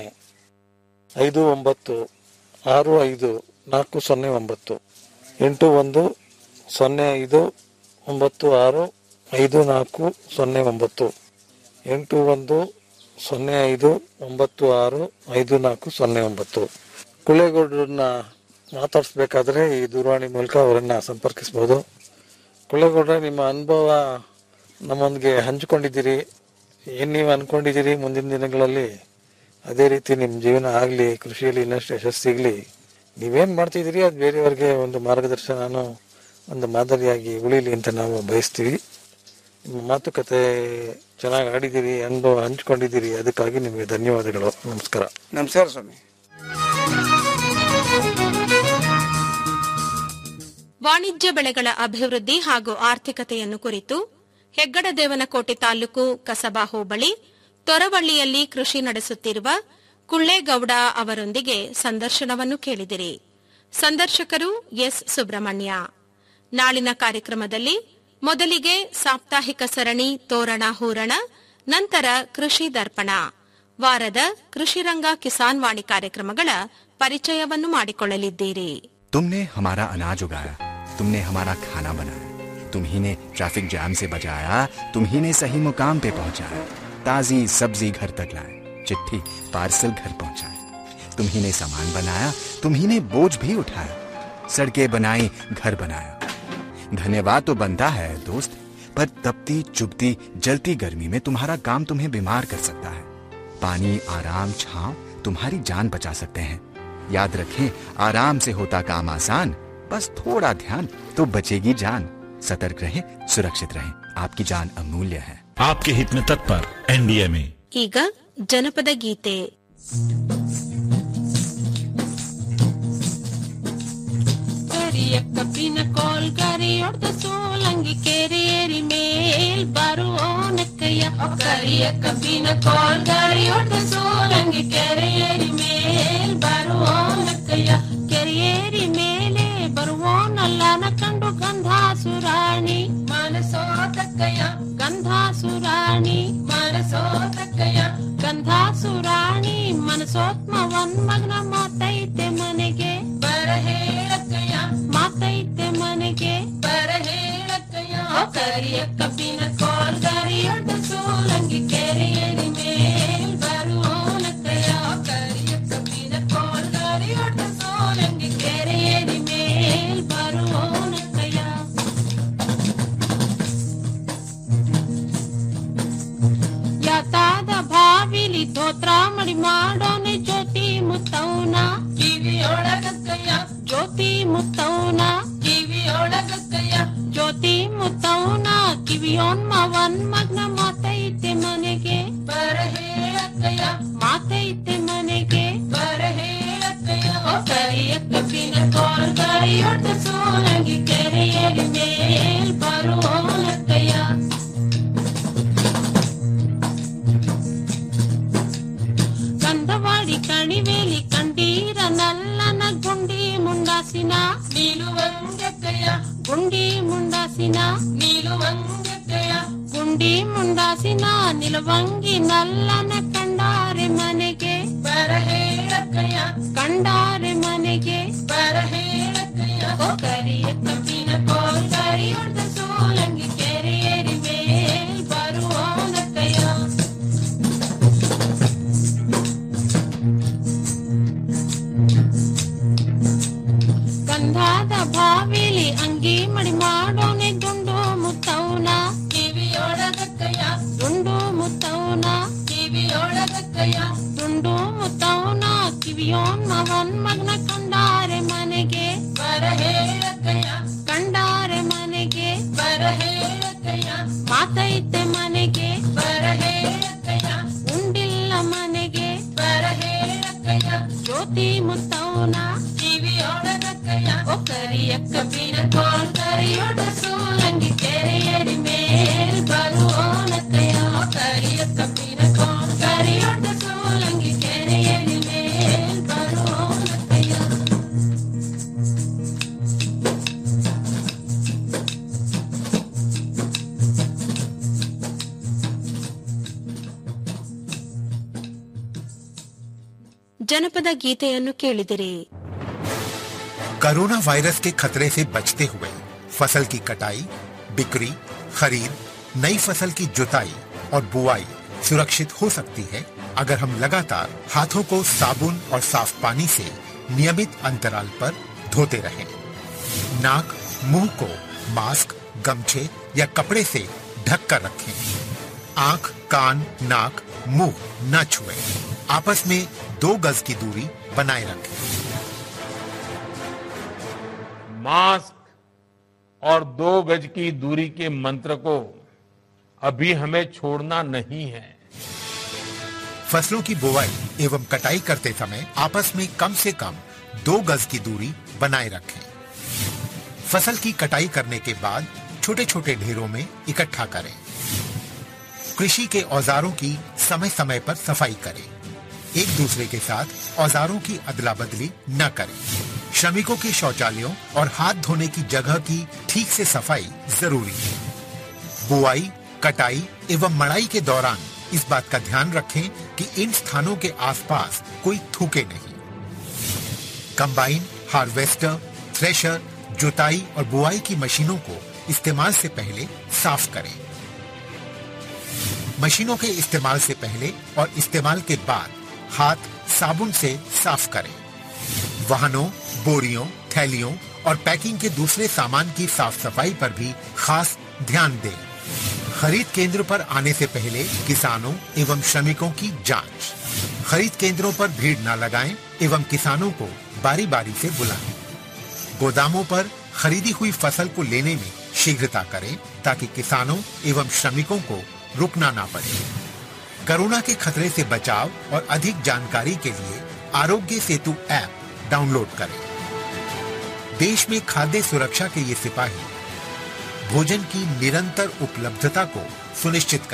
Speaker 4: ಐದು ಒಂಬತ್ತು ಆರು ಐದು ನಾಲ್ಕು ಸೊನ್ನೆ ಒಂಬತ್ತು ಎಂಟು ಒಂದು ಸೊನ್ನೆ ಐದು ಒಂಬತ್ತು ಆರು ಐದು ನಾಲ್ಕು ಸೊನ್ನೆ ಒಂಬತ್ತು ಎಂಟು ಒಂದು ಸೊನ್ನೆ ಐದು ಒಂಬತ್ತು ಆರು ಐದು ನಾಲ್ಕು ಸೊನ್ನೆ ಒಂಬತ್ತು ಕುಳ್ಳೇಗೌಡರನ್ನ ಮಾತಾಡಿಸ್ಬೇಕಾದ್ರೆ ಈ ದೂರವಾಣಿ ಮೂಲಕ ಅವರನ್ನ ಸಂಪರ್ಕಿಸ್ಬೋದು ಕುಳ್ಳೇಗೌಡ್ರೆ ನಿಮ್ಮ ಅನುಭವ ನಮ್ಮೊಂದಿಗೆ ಹಂಚಿಕೊಂಡಿದ್ದೀರಿ ಏನು ನೀವು ಅನ್ಕೊಂಡಿದ್ದೀರಿ ಮುಂದಿನ ದಿನಗಳಲ್ಲಿ ಅದೇ ರೀತಿ ನಿಮ್ಮ ಜೀವನ ಆಗಲಿ ಕೃಷಿಯಲ್ಲಿ ಇನ್ನಷ್ಟು ಯಶಸ್ಸು ಸಿಗಲಿ ನೀವೇನು ಮಾಡ್ತಿದ್ದೀರಿ ಅದು ಬೇರೆಯವ್ರಿಗೆ ಒಂದು ಮಾರ್ಗದರ್ಶನನೂ ಒಂದು ಮಾದರಿಯಾಗಿ ಉಳಿಲಿ ಅಂತ ನಾವು ಬಯಸ್ತೀವಿ ನಿಮ್ಮ ಮಾತುಕತೆ ಚೆನ್ನಾಗಿ ಆಡಿದ್ದೀರಿ ಅನುಭವ ಹಂಚ್ಕೊಂಡಿದ್ದೀರಿ ಅದಕ್ಕಾಗಿ ನಿಮಗೆ ಧನ್ಯವಾದಗಳು ನಮಸ್ಕಾರ
Speaker 5: ನಮಸ್ಕಾರ ಸ್ವಾಮಿ
Speaker 1: ವಾಣಿಜ್ಯ ಬೆಳೆಗಳ ಅಭಿವೃದ್ಧಿ ಹಾಗೂ ಆರ್ಥಿಕತೆಯನ್ನು ಕುರಿತು ಹೆಗ್ಗಡದೇವನಕೋಟೆ ತಾಲೂಕು ಕಸಬಾ ಹೋಬಳಿ ತೊರವಳ್ಳಿಯಲ್ಲಿ ಕೃಷಿ ನಡೆಸುತ್ತಿರುವ ಕುಳ್ಳೇಗೌಡ ಅವರೊಂದಿಗೆ ಸಂದರ್ಶನವನ್ನು ಕೇಳಿದಿರಿ ಸಂದರ್ಶಕರು ಎಸ್ ಸುಬ್ರಹ್ಮಣ್ಯ ನಾಳಿನ ಕಾರ್ಯಕ್ರಮದಲ್ಲಿ ಮೊದಲಿಗೆ ಸಾಪ್ತಾಹಿಕ ಸರಣಿ ತೋರಣ ಹೂರಣ ನಂತರ ಕೃಷಿ ದರ್ಪಣ ವಾರದ ಕೃಷಿರಂಗ ಕಿಸಾನ್ ವಾಣಿ ಕಾರ್ಯಕ್ರಮಗಳ ಪರಿಚಯವನ್ನು ಮಾಡಿಕೊಳ್ಳಲಿದ್ದೀರಿ
Speaker 6: तुमने हमारा अनाज उगाया तुमने हमारा खाना बनाया तुम ही ने ट्रैफिक जैम से बचाया तुम ही ने सही मुकाम पे पहुंचाया ताजी सब्जी घर तक लाए चिट्ठी पार्सल घर पहुंचाए तुम ही ने सामान बनाया तुम ही ने बोझ भी उठाया सड़कें बनाई घर बनाया धन्यवाद तो बनता है दोस्त पर तपती चुभती जलती गर्मी में तुम्हारा काम तुम्हें बीमार कर सकता है पानी आराम छांव तुम्हारी जान बचा सकते हैं याद रखें आराम से होता काम आसान बस थोड़ा ध्यान तो बचेगी जान सतर्क रहें सुरक्षित रहें आपकी जान अमूल्य है
Speaker 7: आपके हित में तत्पर एनडीए में
Speaker 1: ಈಗ ಜನಪದ ಗೀತೆ
Speaker 7: ಕರಿಯ ಕಬ್ಬಿನ ಕೋಲ್ ಕರಿಯೊಡ್ದ ಸೋಲಂಗಿ ಕೆರೆಯೇರಿ ಮೇಲ್ ಬರುವೋನಕ್ಕಯ್ಯ ಕರಿಯ ಕಬ್ಬಿನ ಕೋಲ್ ಕರಿಯೊಡ್ದ ಸೋಲಂಗಿ ಕೆರೆಯೇರಿ ಮೇಲ್ ಬರುವೋನಕ್ಕಯ್ಯ ಕೆರೆಯೇರಿ ಮೇಲೆ ಬರುವೋನಲ್ಲನ ಕಂಡು ಗಂಧಾಸುರಾಣಿ ಮನಸೋತಕ್ಕಯ್ಯ ಗಂಧಾಸುರಾಣಿ ಮನಸೋತಕ್ಕಯ್ಯ ಗಂಧಾಸುರಾಣಿ ಮನಸೋತ್ಮವನ್ ಮಗ್ನ ಮಾತೈತೆ ಮನೆಗೆ ಬರ ಹೇಳಕ್ಕಯ್ಯ ಮಾತೈತೆ ಮನೆಗೆ ಬರ ಹೇಳಕ್ಕಯ್ಯ ಕರಿಯ ಕಬ್ಬಿನ ಕೋಲ್ ಕರಿಯೊಡ್ಡ ಸೋಲಂಗಿ ಕೆರೆಯರಿ ಮೇಲ್ ಬರುವೋನಕ್ಕಯ್ಯ ಕರಿಯ ಕಬ್ಬಿನ ಕೋಲ್ ಕರಿಯೊಡ್ಡ ಸೋಲಂಗಿ ಕೆರೆಯರಿ ಮೇಲ್ ಬರುವೋನಕ್ಕಯ್ಯ ಯಾತಾದ ಬಾವಿಲಿ ಧೋತ್ರ ಮಡಿ ಮಾಡೋನೆ ಜ್ಯೋತಿ ಮುತ್ತೌನ ಕಿವಿಯೊಳಗಕ್ಕಯ್ಯ ಜ್ಯೋತಿ ಮುತ್ತೌನ ಕಿವಿಯೊಳಗಕ್ಕಯ್ಯ ಜ್ಯೋತಿ ಮುತ್ತೌನ ಕಿವಿಯೋನ್ಮವನ್ ಮಗ್ನ ಮಾತೈತೆ ಮನೆಗೆ ಬರ ಹೇಳಕ್ಕಯ್ಯ ಮಾತೈತೆ ಮನೆಗೆ ಬರ ಹೇಳಕ್ಕಯ್ಯ ಓ ಕರಿಯ ಕಬ್ಬಿನ ಕೋಲ್ ಕರಿಯೊಡ್ಡ ಸೋಲಂಗಿ ಕೆರೆಯರಿ ಮೇಲ್ ಬರುವೋನಕ್ಕಯ್ಯ ಕಂದವಾಡಿ ಕಣಿವೇಲಿ ಕಂಡೀರ ನಲ್ಲನ ಗುಂಡಿ ಮುಂಡಾಸಿನ ನೀಲುವಂಗಕ್ಕಯ್ಯ ಗುಂಡಿ ಮುಂಡಾಸಿನ ನೀಲುವಂಗಕ್ಕಯ್ಯ ಗುಂಡಿ ಮುಂಡಾಸಿನ ನಿಲುವಂಗಿ ನಲ್ಲನ ಕಂಡಾರೆ ಮನೆಗೆ ಬರ ಹೇಳಕ್ಕಯ್ಯ ಕಂಡಾರೆ ಮನೆಗೆ ಬರ ಹೇಳಕ್ಕಯ್ಯ ಓ ಕರಿಯ ಕಬ್ಬಿನ ಕೋಲ್ ಕರಿಯೊಡ್ಡ ಸೋಲಂಗಿ ಕೆರೆಯರಿ ಮೇಲ್ ಬರುವೋನಕ್ಕಯ್ಯ ಗಂಧಾದ ಬಾವಿಲಿ ಅಂಗಿ ಮಡಿ ಮಾಡೋನೆ ದುಂಡು ಮುತ್ತೌನ ಕಿವಿಯೊಳಗಕ್ಕಯ್ಯ ದುಂಡು ಮುತ್ತೌನ ಕಿವಿಯೊಳಗಕ್ಕಯ್ಯ ದುಂಡು ಮುತ್ತೌನ ಕಿವಿಯೋನ್ ಮವನ್ ಮಗ್ನ ಕಂಡಾರೆ ಮನೆಗೆ ಬರ ಹೇಳಕ್ಕಯ್ಯ ಕಂಡಾರೆ ಮನೆಗೆ ಬರ ಹೇಳಕ್ಕಯ್ಯ ಮಾತೈತೆ ಮನೆಗೆ ಬರ ಹೇಳಕ್ಕಯ್ಯ ಉಂಡಿಲ್ಲ ಮನೆಗೆ ಬರ ಹೇಳಕ್ಕಯ್ಯ ಜ್ಯೋತಿ ಮುತ್ತೌನ ಕಿವಿಯೊಳಗಕ್ಕಯ್ಯ ಓ ಕರಿಯ ಕಬ್ಬಿನ ಕೋಲ್ ಕರಿಯೊಡ ಸೋಲಂಗಿ ಕೆರೆಯರಿ ಮೇಲ್ ಬರುವೋನಕ್ಕಯ್ಯ ಓ ಕರಿಯ ಕಬ್ಬಿನ ಕೋಲ್ ಕರಿಯೊಡ ಸೋಲಂಗಿ ಕೆರೆಯರಿ ಮೇಲ್ ಬರುವೋನಕ್ಕಯ್ಯ
Speaker 1: ಜನಪದ ಗೀತೆಯನ್ನು ಕೇಳಿದಿರಿ
Speaker 8: कोरोना वायरस के खतरे से बचते हुए फसल की कटाई बिक्री खरीद नई फसल की जुताई और बुआई सुरक्षित हो सकती है अगर हम लगातार हाथों को साबुन और साफ पानी से नियमित अंतराल पर धोते रहें। नाक मुंह को मास्क गमछे या कपड़े से ढक कर रखें आंख कान नाक मुंह न छुएं। आपस में दो गज की दूरी बनाए रखें
Speaker 3: मास्क और दो गज की दूरी के मंत्र को अभी हमें छोड़ना नहीं है
Speaker 8: फसलों की बुवाई एवं कटाई करते समय आपस में कम से कम दो गज की दूरी बनाए रखें फसल की कटाई करने के बाद छोटे छोटे ढेरों में इकट्ठा करें कृषि के औजारों की समय समय पर सफाई करें एक दूसरे के साथ औजारों की अदला बदली न करें श्रमिकों के शौचालयों और हाथ धोने की जगह की ठीक से सफाई जरूरी है बुआई कटाई एवं मड़ाई के दौरान इस बात का ध्यान रखें कि इन स्थानों के आसपास कोई थूके नहीं कंबाइन हार्वेस्टर थ्रेशर जुताई और बुआई की मशीनों को इस्तेमाल से पहले साफ करें मशीनों के इस्तेमाल से पहले और इस्तेमाल के बाद हाथ साबुन से साफ करें वाहनों बोरियों थैलियों और पैकिंग के दूसरे सामान की साफ सफाई पर भी खास ध्यान दें खरीद केंद्र पर आने से पहले किसानों एवं श्रमिकों की जांच खरीद केंद्रों पर भीड़ न लगाएं एवं किसानों को बारी बारी से बुलाएं गोदामों पर खरीदी हुई फसल को लेने में शीघ्रता करें ताकि किसानों एवं श्रमिकों को रुकना ना पड़े कोरोना के खतरे से बचाव और अधिक जानकारी के लिए आरोग्य सेतु ऐप डाउनलोड करें देश में खाद्य सुरक्षा के ये सिपाही भोजन की निरंतर उपलब्धता को सुनिश्चित